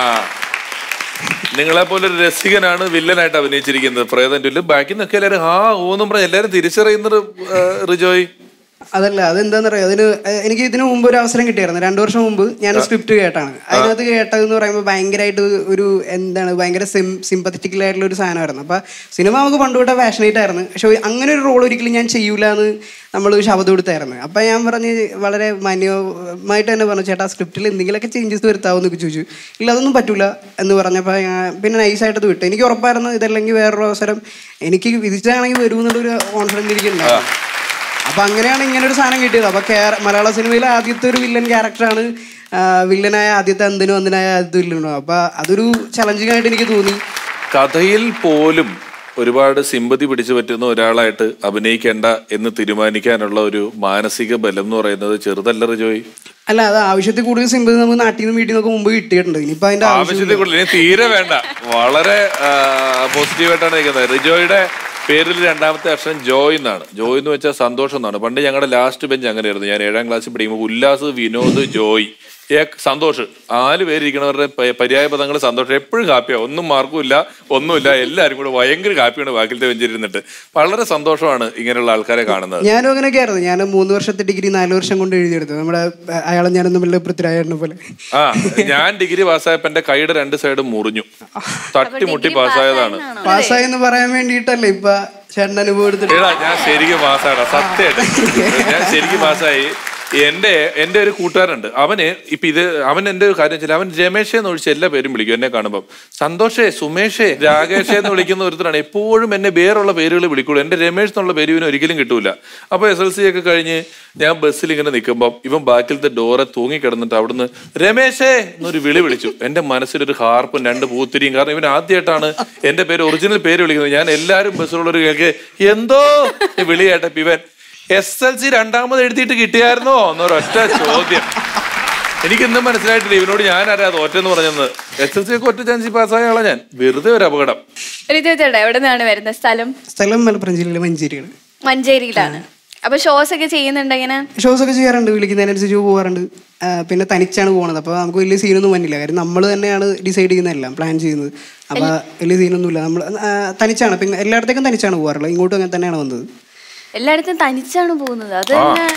നിങ്ങളെ പോലെ ഒരു രസികനാണ് വില്ലനായിട്ട് അഭിനയിച്ചിരിക്കുന്നത് പ്രേതം ടൂല് ബാക്കി നിന്നൊക്കെ എല്ലാവരും ആ ഓന്നും പറഞ്ഞ എല്ലാരും തിരിച്ചറിയുന്നത് ആ, റിജോയ് അതല്ല അതെന്താന്ന് പറയാ അതിന് എ- എനിക്ക് ഇതിനു മുമ്പ് ഒരു അവസരം കിട്ടിയായിരുന്നു രണ്ടു വർഷം മുമ്പ് ഞാൻ സ്ക്രിപ്റ്റ് കേട്ടാണ് അതിനകത്ത് കേട്ടതെന്ന് പറയുമ്പോൾ ഭയങ്കരമായിട്ട് ഒരു എന്താണ് ഭയങ്കര സിം സിമ്പത്തറ്റിക്കൽ ആയിട്ടുള്ള ഒരു സാധനമായിരുന്നു അപ്പൊ സിനിമ നമുക്ക് പണ്ട് തൊട്ടേ പാഷനേറ്റ് ആയിരുന്നു പക്ഷെ അങ്ങനെ ഒരു റോൾ ഒരിക്കലും ഞാൻ ചെയ്യൂല എന്ന് നമ്മൾ ശബ്ദം കൊടുത്തായിരുന്നു അപ്പൊ ഞാൻ പറഞ്ഞ് വളരെ മാന്യമായിട്ട് തന്നെ പറഞ്ഞു ചേട്ടാ സ്ക്രിപ്റ്റിൽ എന്തെങ്കിലുമൊക്കെ ചേഞ്ചസ് വരുത്താവോ എന്നൊക്കെ ചോദിച്ചു ഇല്ല അതൊന്നും പറ്റൂല എന്ന് പറഞ്ഞപ്പോൾ ഞാൻ പിന്നെ നൈസായിട്ട് അത് വിട്ടു എനിക്ക് ഉറപ്പായിരുന്നു ഇതല്ലെങ്കിൽ വേറൊരു അവസരം എനിക്ക് വിധിച്ചാണെങ്കിൽ വരുമെന്നുള്ളൊരു കോൺഫിഡൻസ് എനിക്കുണ്ടായിരുന്നു അപ്പൊ അങ്ങനെയാണ് ഇങ്ങനെ ഒരു സാധനം കിട്ടിയത് അപ്പൊ കേര- മലയാള സിനിമയിലെ ആദ്യത്തെ ഒരു വില്ലൻ ക്യാരക്ടറാണ് വില്ലനായ ആദ്യത്തെ എന്തിനും എന്തിനായ ആദ്യത്തെ വില്ലനും അപ്പൊ അതൊരു ചലഞ്ചിങ് ആയിട്ട് എനിക്ക് തോന്നി കഥയിൽ പോലും ഒരുപാട് സിമ്പതി പിടിച്ചു പറ്റുന്ന ഒരാളായിട്ട് അഭിനയിക്കേണ്ട എന്ന് തീരുമാനിക്കാനുള്ള ഒരു മാനസിക ബലം എന്ന് പറയുന്നത് ചെറുതല്ല റിജോയ് അല്ല അത് ആവശ്യത്തിൽ കൂടുതൽ സിമ്പിൾ നമുക്ക് നാട്ടിൽ നിന്ന് വീട്ടിൽ നിന്നൊക്കെ മുമ്പ് കിട്ടിയിട്ടുണ്ട് ഇനിയിപ്പോ അതിന്റെ ആവശ്യം ആവശ്യത്തിൽ കൂടുതൽ ഇനി തീരെ വേണ്ട വളരെ പോസിറ്റീവായിട്ടാണ് നിൽക്കുന്നത് റിജോയുടെ പേരിൽ രണ്ടാമത്തെ അക്ഷരം ജോയ് എന്നാണ് ജോയ് എന്ന് വെച്ചാൽ സന്തോഷം എന്നാണ് പണ്ട് ഞങ്ങളുടെ ലാസ്റ്റ് ബെഞ്ച് അങ്ങനെയായിരുന്നു ഞാൻ ഏഴാം ക്ലാസ്സിൽ പഠിക്കുമ്പോൾ ഉല്ലാസ് വിനോദ് ജോയ് ഏ സന്തോഷ് നാല് പേരിരിക്കണവരുടെ പ- പര്യായ പദങ്ങൾ സന്തോഷം എപ്പോഴും കാപ്പിയാ ഒന്നും മാർക്കും ഇല്ല ഒന്നുമില്ല എല്ലാവരും കൂടെ ഭയങ്കര കാപ്പിയാണ് ബാക്കിലത്തെ ബെഞ്ചിരുന്നിട്ട് വളരെ സന്തോഷമാണ് ഇങ്ങനെയുള്ള ആൾക്കാരെ കാണുന്നത് ഞാനും അങ്ങനെയൊക്കെ ആയിരുന്നു ഞാൻ മൂന്ന് വർഷത്തെ ഡിഗ്രി നാല് വർഷം കൊണ്ട് എഴുതിയെടുത്തു നമ്മുടെ അഹ് അയാളെ ഞാനും തമ്മിലുള്ള പൃഥ്വിരാജനെ പോലെ ആ ഞാൻ ഡിഗ്രി പാസ്സായപ്പോ എന്റെ കൈയുടെ രണ്ട് സൈഡും മുറിഞ്ഞു തട്ടിമുട്ടി പാസ്സായതാണ് പാസ്സായി എന്ന് പറയാൻ വേണ്ടിയിട്ടല്ലേ ഇപ്പൊ ചേട്ടൻ അനുഭവം എടുത്തിട്ട് എടാ ഞാൻ ശരിക്കും പാസ്സായടാ സത്യമായിട്ട് ഞാൻ ശരിക്കും പാസ്സായി എന്റെ എന്റെ ഒരു കൂട്ടുകാരുണ്ട് അവന് ഇപ്പൊ ഇത് അവൻ എന്റെ ഒരു കാര്യം വെച്ചാൽ അവൻ രമേശേ എന്ന് ഒഴിച്ച് എല്ലാ പേരും വിളിക്കും എന്നെ കാണുമ്പോൾ സന്തോഷേ സുമേഷേ രാകേഷേ എന്ന് വിളിക്കുന്ന ഒരുത്തരാണ് എപ്പോഴും എന്നെ വേറുള്ള പേരുകൾ വിളിക്കുള്ളൂ എന്റെ രമേഷ് എന്നുള്ള പേര് ഇവന് ഒരിക്കലും കിട്ടൂല അപ്പൊ എസ് എൽ സി ഒക്കെ കഴിഞ്ഞ് ഞാൻ ബസ്സിൽ ഇങ്ങനെ നിൽക്കുമ്പോൾ ഇവൻ ബാക്കിലത്തെ ഡോറെ തൂങ്ങിക്കിടന്നിട്ട് അവിടുന്ന് രമേശേ എന്നൊരു വിളി വിളിച്ചു എന്റെ മനസ്സിലൊരു ഹാർപ്പും രണ്ട് പൂത്തിരിയും കാരണം ഇവൻ ആദ്യമായിട്ടാണ് എന്റെ പേര് ഒറിജിനൽ പേര് വിളിക്കുന്നത് ഞാൻ എല്ലാവരും ബസ്സിലുള്ളൊരു കേൾക്ക് എന്തോ ഈ വിളി കേട്ടപ്പോ ഇവൻ എസ് എൽ സി രണ്ടാമത് എഴുതിയിട്ട് കിട്ടിയായിരുന്നോ എന്നൊരൊറ്റ ചോദ്യം എനിക്ക് ഇന്നും മനസ്സിലായിട്ടില്ല ഇവനോട് ഞാൻ ആരാ തോറ്റെന്ന് പറഞ്ഞത് എസ് എൽ സി ഒക്കെ ഒറ്റ ചാൻസി പാസ്സായ ആളാ ഞാൻ വെറുതെ ഒരു അപകടം റിജു ചേട്ടാ എവിടെ നിന്നാണ് വരുന്നത് സ്ഥലം സ്ഥലം മലപ്പുറം ജില്ലയിലെ മഞ്ചേരിയാണ് മഞ്ചേരിയിലാണ് അപ്പൊ ഷോസ് ഒക്കെ ചെയ്യുന്നുണ്ട് ഇങ്ങനെ ഷോസ് ഒക്കെ ചെയ്യാറുണ്ട് വിളിക്കുന്നതിനനുസരിച്ച് പോകാറുണ്ട് ആ, പിന്നെ തനിച്ചാണ് പോകുന്നത് അപ്പോൾ നമുക്ക് വലിയ സീനൊന്നും വന്നില്ല കാര്യം നമ്മൾ തന്നെയാണ് ഡിസൈഡ് ചെയ്യുന്നതെല്ലാം പ്ലാൻ ചെയ്യുന്നത് അപ്പോൾ വലിയ സീനൊന്നുമില്ല നമ്മൾ തനിച്ചാണ് പിന്നെ എല്ലായിടത്തേക്കും തനിച്ചാണ് പോകാറുള്ളത് ഇങ്ങോട്ടും അങ്ങനെ തന്നെയാണ് വന്നത് എല്ലായിടത്തും തനിച്ചാണ് പോകുന്നത് അത് തന്നെ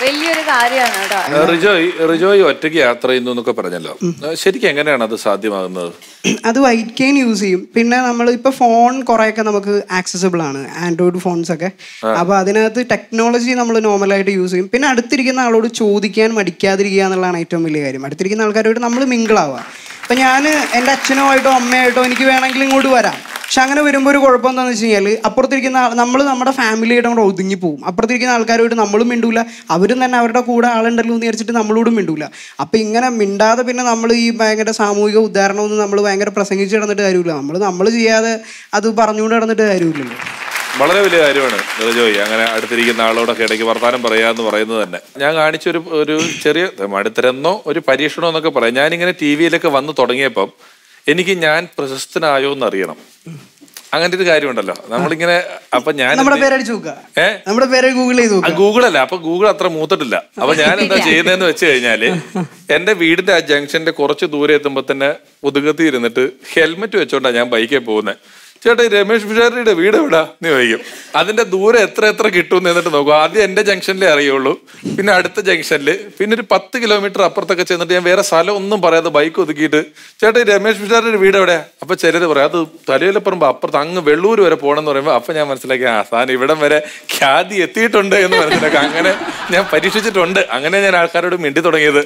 വലിയൊരു കാര്യമാണ് കേട്ടോ റിജോയ് റിജോയ് ഒറ്റയ്ക്ക് യാത്ര ചെയ്യുന്നു എന്നൊക്കെ പറഞ്ഞല്ലോ ശരിക്കും എങ്ങനെയാണ് അത് സാധ്യമാകുന്നത് അത് വൈറ്റ് കെയിൻ യൂസ് ചെയ്യും പിന്നെ നമ്മൾ ഇപ്പൊ ഫോൺ കുറെയൊക്കെ നമുക്ക് ആക്സസിബിൾ ആണ് ആൻഡ്രോയിഡ് ഫോൺസ് ഒക്കെ അപ്പൊ അതിനകത്ത് ടെക്നോളജി നമ്മൾ നോർമലായിട്ട് യൂസ് ചെയ്യും പിന്നെ അടുത്തിരിക്കുന്ന ആളോട് ചോദിക്കാൻ മടിക്കാതിരിക്കുക എന്നുള്ളതാണ് ഏറ്റവും വലിയ കാര്യം അടുത്തിരിക്കുന്ന ആൾക്കാരോട് നമ്മൾ മിങ്കിളാവുക അപ്പൊ ഞാൻ എൻ്റെ അച്ഛനുമായിട്ടോ അമ്മയായിട്ടോ എനിക്ക് വേണമെങ്കിൽ ഇങ്ങോട്ട് വരാം പക്ഷെ അങ്ങനെ വരുമ്പോൾ ഒരു കുഴപ്പം എന്താണെന്ന് വെച്ച് കഴിഞ്ഞാൽ അപ്പുറത്തിരിക്കുന്ന നമ്മൾ നമ്മുടെ ഫാമിലിയായിട്ട് അങ്ങോട്ട് ഒതുങ്ങി പോകും അപ്പുറത്തിരിക്കുന്ന ആൾക്കാരുമായിട്ട് നമ്മളും മിണ്ടൂല അവരും തന്നെ അവരുടെ കൂടെ ആളുണ്ടല്ലോ എന്ന് വിചാരിച്ചിട്ട് നമ്മളോടും മിണ്ടൂല അപ്പം ഇങ്ങനെ മിണ്ടാതെ പിന്നെ നമ്മൾ ഈ ഭയങ്കര സാമൂഹിക ഉദാഹരണമൊന്നും നമ്മൾ ഭയങ്കര പ്രസംഗിച്ച് കിടന്നിട്ട് കാര്യമില്ല നമ്മൾ നമ്മൾ ചെയ്യാതെ അത് പറഞ്ഞുകൊണ്ട് കിടന്നിട്ട് കാര്യമില്ലല്ലോ വളരെ വലിയ കാര്യമാണ് റിജോയ് അങ്ങനെ അടുത്തിരിക്കുന്ന ആളോടൊക്കെ ഇടയ്ക്ക് വർത്താനം പറയാന്ന് പറയുന്നത് തന്നെ ഞാൻ കാണിച്ചൊരു ഒരു ചെറിയ അടുത്തരെന്നോ ഒരു പരീക്ഷണോ എന്നൊക്കെ പറയാം ഞാനിങ്ങനെ ടി വിയിലൊക്കെ വന്ന് തുടങ്ങിയപ്പം എനിക്ക് ഞാൻ പ്രശസ്തനായോ എന്ന് അറിയണം അങ്ങനത്തെ ഒരു കാര്യമുണ്ടല്ലോ നമ്മളിങ്ങനെ അപ്പൊ ഞാൻ നമ്മുടെ എന്ത്- പേരടിച്ച് നോക്കുക ഏ? നമ്മുടെ പേര് ഗൂഗിൾ ചെയ്ത് ആ നോക്കുക ഗൂഗിൾ അല്ല അപ്പൊ ഗൂഗിൾ അത്ര മൂത്തിട്ടില്ല അപ്പൊ ഞാൻ എന്താ ചെയ്യുന്നതെന്ന് വെച്ച് കഴിഞ്ഞാല് എന്റെ വീടിന്റെ ആ ജംഗ്ഷന്റെ കുറച്ച് ദൂരെ എത്തുമ്പോ തന്നെ ഒതുക്കത്തി ഇരുന്നിട്ട് ഹെൽമെറ്റ് വെച്ചോണ്ടാ ഞാൻ ബൈക്കിൽ പോകുന്നത് ചേട്ടാ ഈ രമേഷ് പിഷാരിയുടെ വീട് എവിടാ എന്ന് ചോദിക്കും അതിന്റെ ദൂരം എത്ര എത്ര കിട്ടും എന്നിട്ട് നോക്കും ആദ്യം എന്റെ ജംഗ്ഷനിലേ അറിയുള്ളൂ പിന്നെ അടുത്ത ജംഗ്ഷനിൽ പിന്നെ ഒരു പത്ത് കിലോമീറ്റർ അപ്പുറത്തൊക്കെ ചെന്നിട്ട് ഞാൻ വേറെ സ്ഥലം ഒന്നും പറയാതെ ബൈക്ക് ഒതുക്കിയിട്ട് ചേട്ടാ ഈ രമേഷ് പിഷാരിയുടെ വീട് എവിടെയാ അപ്പൊ ചിലര് പറയാം അത് തലയിലപ്പുറമ്പോ അപ്പുറത്ത് അങ്ങ് വെള്ളൂർ വരെ പോകണമെന്ന് പറയുമ്പോൾ അപ്പൊ ഞാൻ മനസ്സിലാക്കി ആ സാധനം ഇവിടം വരെ ഖ്യാതി എത്തിയിട്ടുണ്ട് എന്ന് മനസ്സിലാക്കി അങ്ങനെ ഞാൻ പരീക്ഷിച്ചിട്ടുണ്ട് അങ്ങനെ ഞാൻ ആൾക്കാരോട് മിണ്ടി തുടങ്ങിയത്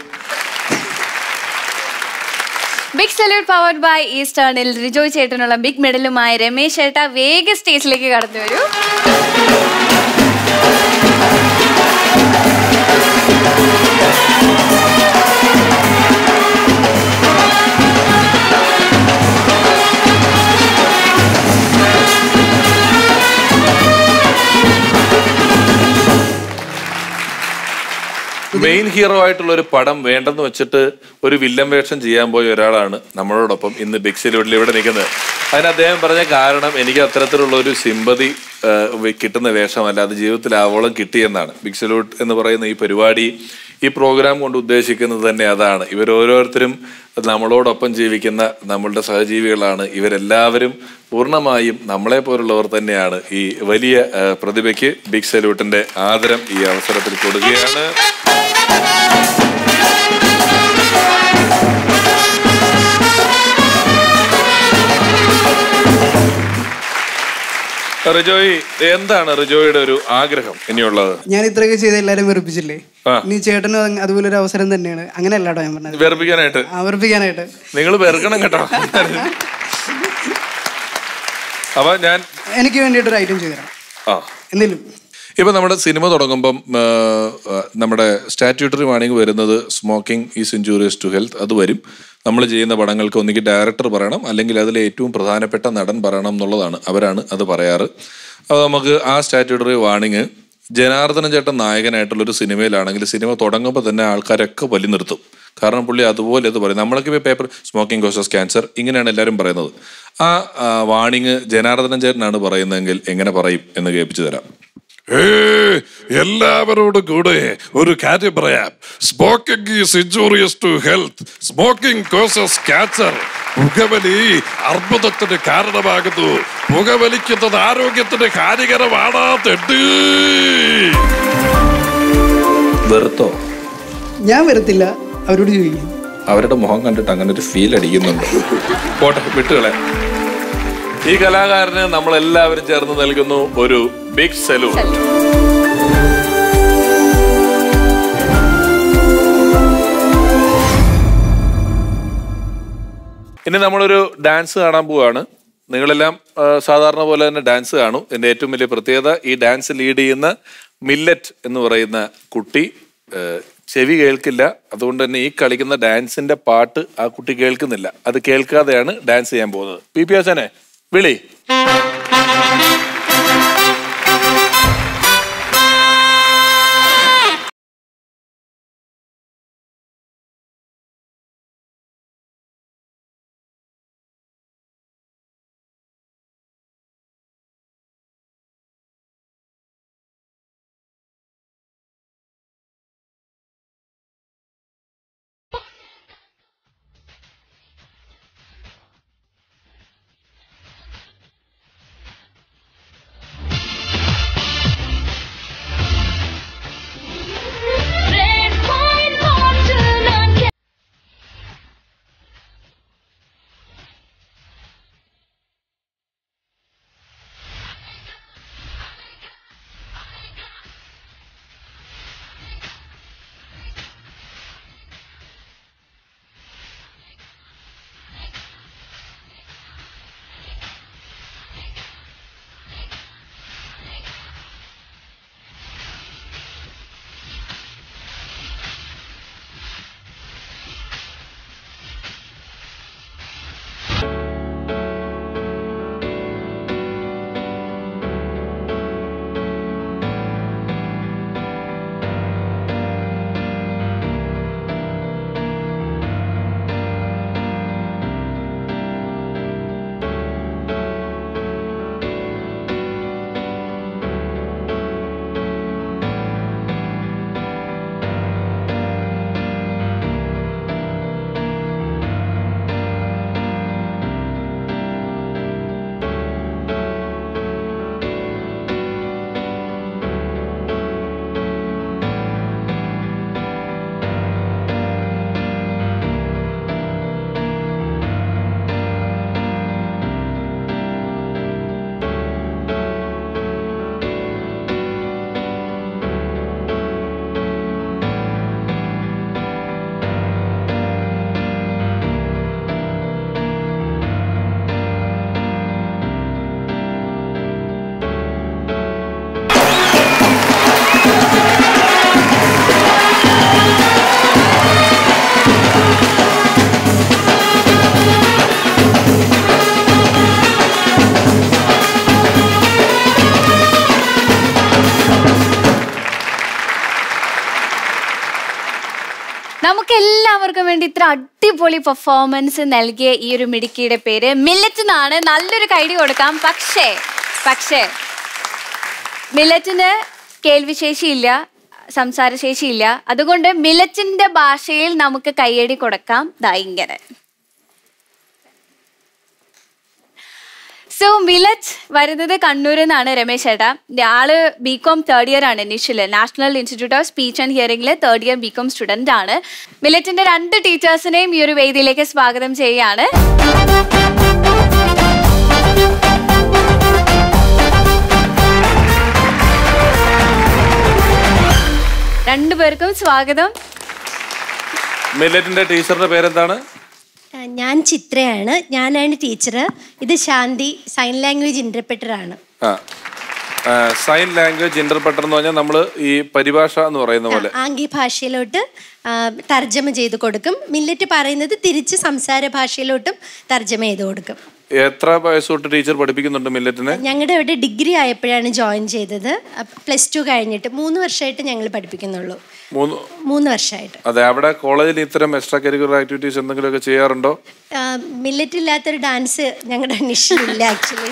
ബിഗ് സല്യൂട്ട് പവർഡ് ബൈ ഈസ്റ്റേണിൽ റിജോയ് ചേട്ടനുള്ള ബിഗ് മെഡലുമായി രമേശ് ചേട്ട വേഗ സ്റ്റേജിലേക്ക് കടന്നു വരൂ മെയിൻ ഹീറോ ആയിട്ടുള്ള ഒരു പടം വേണ്ടെന്ന് വെച്ചിട്ട് ഒരു വില്ലൻ വേഷം ചെയ്യാൻ പോയ ഒരാളാണ് നമ്മളോടൊപ്പം ഇന്ന് ബിഗ് സെലൂട്ടിൽ ഇവിടെ നിൽക്കുന്നത് അതിന് അദ്ദേഹം പറഞ്ഞ കാരണം എനിക്ക് അത്തരത്തിലുള്ള ഒരു സിമ്പതി കിട്ടുന്ന വേഷമല്ല അത് ജീവിതത്തിൽ ആവോളം കിട്ടിയെന്നാണ് ബിഗ് സെലൂട്ട് എന്ന് പറയുന്ന ഈ പരിപാടി ഈ പ്രോഗ്രാം കൊണ്ട് ഉദ്ദേശിക്കുന്നത് തന്നെ അതാണ് ഇവർ ഓരോരുത്തരും നമ്മളോടൊപ്പം ജീവിക്കുന്ന നമ്മളുടെ സഹജീവികളാണ് ഇവരെല്ലാവരും പൂർണ്ണമായും നമ്മളെ പോലുള്ളവർ തന്നെയാണ് ഈ വലിയ ആ, പ്രതിഭയ്ക്ക് ബിഗ് സല്യൂട്ടിന്റെ ആദരം ഈ അവസരത്തിൽ കൊടുക്കുകയാണ് റിജോയ് എന്താണ് റിജോയുടെ ഒരു ആഗ്രഹം ഇനിയുള്ളത് ഞാൻ ഇത്രയൊക്കെ ചെയ്ത് എല്ലാവരും വെറുപ്പിച്ചില്ലേ ആ. ഇനി ചേട്ടനും അത് അതുപോലെ ഒരു അവസരം തന്നെയാണ് അങ്ങനെയല്ല കേട്ടോ ഞാൻ പറഞ്ഞത് വെറുപ്പിക്കാനായിട്ട് ആ, വെറുപ്പിക്കാനായിട്ട് നിങ്ങൾ വെറുക്കണം കേട്ടോ അപ്പൊ ഞാൻ എനിക്ക് വേണ്ടിയിട്ട് ഒരു ഐറ്റം ചെയ്തു തരാം ആ എന്തെങ്കിലും ഇപ്പൊ നമ്മുടെ സിനിമ തുടങ്ങുമ്പം ആ, ആ, നമ്മുടെ സ്റ്റാറ്റ്യൂട്ടറി വാണിംഗ് വരുന്നത് smoking is injurious to health അത് വരും നമ്മൾ ചെയ്യുന്ന പടങ്ങൾക്ക് ഒന്നുകിൽ ഡയറക്ടർ പറയണം അല്ലെങ്കിൽ അതിലെ ഏറ്റവും പ്രധാനപ്പെട്ട നടൻ പറയണം എന്നുള്ളതാണ് അവരാണ് അത് പറയാറ് അപ്പോൾ നമുക്ക് ആ സ്റ്റാറ്റ്യൂട്ടറി വാണിംഗ് ജനാർദ്ദന ചേട്ടൻ നായകനായിട്ടുള്ള ഒരു സിനിമയിലാണെങ്കിൽ സിനിമ തുടങ്ങുമ്പോൾ തന്നെ ആൾക്കാരൊക്കെ വലി നിർത്തും കാരണം പുള്ളി അതുപോലെ അത് പറയും നമ്മളൊക്കെ ഇപ്പോൾ പേപ്പർ സ്മോക്കിംഗ് കോസസ് ക്യാൻസർ ഇങ്ങനെയാണ് എല്ലാവരും പറയുന്നത് ആ വാണിംഗ് ജനാർദ്ദന ചേട്ടനാണ് പറയുന്നതെങ്കിൽ എങ്ങനെ പറയും എന്ന് കേൾപ്പിച്ചു തരാം ഏയ്, എല്ലാവരോടും കൂടെ ഒരു കാര്യം പറയാം smoking is injurious to health smoking causes cancer പുകവലി അർബുദത്തിന് കാരണമാകുന്നു പുകവലിക്കുന്നത് ആരോഗ്യത്തിന് ഹാനികരമാണ് തെണ്ട് വെറുത്തോ ഞാൻ വരത്തില്ല അവരോട് ചോദിക്കും അവരുടെ മുഖം കണ്ടിട്ട് അങ്ങനെ ഒരു ഫീൽ അടിക്കുന്നുണ്ട് പോട്ടെ വിട്ടുകളെ ഈ കലാകാരന് നമ്മൾ എല്ലാവരും ചേർന്ന് നൽകുന്നു ഒരു ബിഗ് സലൂട്ട് ഇനി നമ്മളൊരു ഡാൻസ് കാണാൻ പോവാണ് നിങ്ങളെല്ലാം ആ, സാധാരണ പോലെ തന്നെ ഡാൻസ് കാണും എൻ്റെ ഏറ്റവും വലിയ പ്രത്യേകത ഈ ഡാൻസ് ലീഡ് ചെയ്യുന്ന മില്ലറ്റ് എന്ന് പറയുന്ന കുട്ടി ആ, ചെവി കേൾക്കില്ല അതുകൊണ്ട് തന്നെ ഈ കളിക്കുന്ന ഡാൻസിന്റെ പാട്ട് ആ കുട്ടി കേൾക്കുന്നില്ല അത് കേൾക്കാതെയാണ് ഡാൻസ് ചെയ്യാൻ പോകുന്നത് പി പി ഹസനെ വിളി എല്ലാവർക്കും വേണ്ടി ഇത്ര അടിപൊളി പെർഫോമൻസ് നൽകിയ ഈ ഒരു മിടുക്കിയുടെ പേര് മില്ലറ്റ് എന്നാണ് നല്ലൊരു കൈഡി കൊടുക്കാം പക്ഷേ പക്ഷേ മില്ലറ്റിന് കേൾവിശേഷിയില്ല സംസാരശേഷിയില്ല അതുകൊണ്ട് മില്ലറ്റിന്റെ ഭാഷയിൽ നമുക്ക് കൈയടി കൊടുക്കാം ദാ ഇങ്ങനെ സോ മിലറ്റ് വരുന്നത് കണ്ണൂരിൽ നിന്നാണ് രമേശ് ചേട്ടാ ആള് ബി കോം തേർഡ് ഇയർ ആണ് initial national institute of speech and ഹിയറിംഗിലെ third year B com student ആണ് മിലറ്റിന്റെ രണ്ട് ടീച്ചേഴ്സിനെയും ഈ ഒരു വേദിയിലേക്ക് സ്വാഗതം ചെയ്യുകയാണ് രണ്ടുപേർക്കും സ്വാഗതം മില്ലറ്റിന്റെ ടീച്ചറുടെ പേരെന്താണ് ആ, ഞാൻ ചിത്രയാണ് ഞാനാണ് ടീച്ചർ ഇത് ശാന്തി സൈൻ ലാംഗ്വേജ് ഇന്റർപ്രറ്ററാണ് ആ സൈൻ ലാംഗ്വേജ് ഇന്റർപ്രട്ടർ എന്ന് പറഞ്ഞാൽ നമ്മൾ ഈ പരിഭാഷ എന്ന് പറയുന്ന പോലെ ആംഗ്യ ഭാഷയിലോട്ട് ആ, തർജ്ജമ ചെയ്ത് കൊടുക്കും മില്ലറ്റ് പറയുന്നത് തിരിച്ച് സംസാര ഭാഷയിലോട്ടും തർജ്ജമ ചെയ്ത് കൊടുക്കും എത്ര വയസ്സ് തൊട്ട് ടീച്ചർ പഠിപ്പിക്കുന്നുണ്ട് മില്ലറ്റിനെ ഞങ്ങളുടെ ഇവിടെ ഡിഗ്രി ആയപ്പോഴാണ് ജോയിൻ ചെയ്തത് പ്ലസ് ടു കഴിഞ്ഞിട്ട് മൂന്ന് വർഷമായിട്ട് ഞങ്ങൾ പഠിപ്പിക്കുന്നുള്ളൂ മൂന്ന് മൂന്ന് വർഷമായിട്ട് അതെ അവിടെ കോളേജിൽ ഇത്തരം എക്സ്ട്രാ കരിക്കുലർ ആക്ടിവിറ്റീസ് എന്തെങ്കിലുമൊക്കെ ചെയ്യാറുണ്ടോ മില്ലറ്റ് ഇല്ലാത്തൊരു ഡാൻസ് ഞങ്ങളുടെ നിശ്ചയില്ല ആക്ച്വലി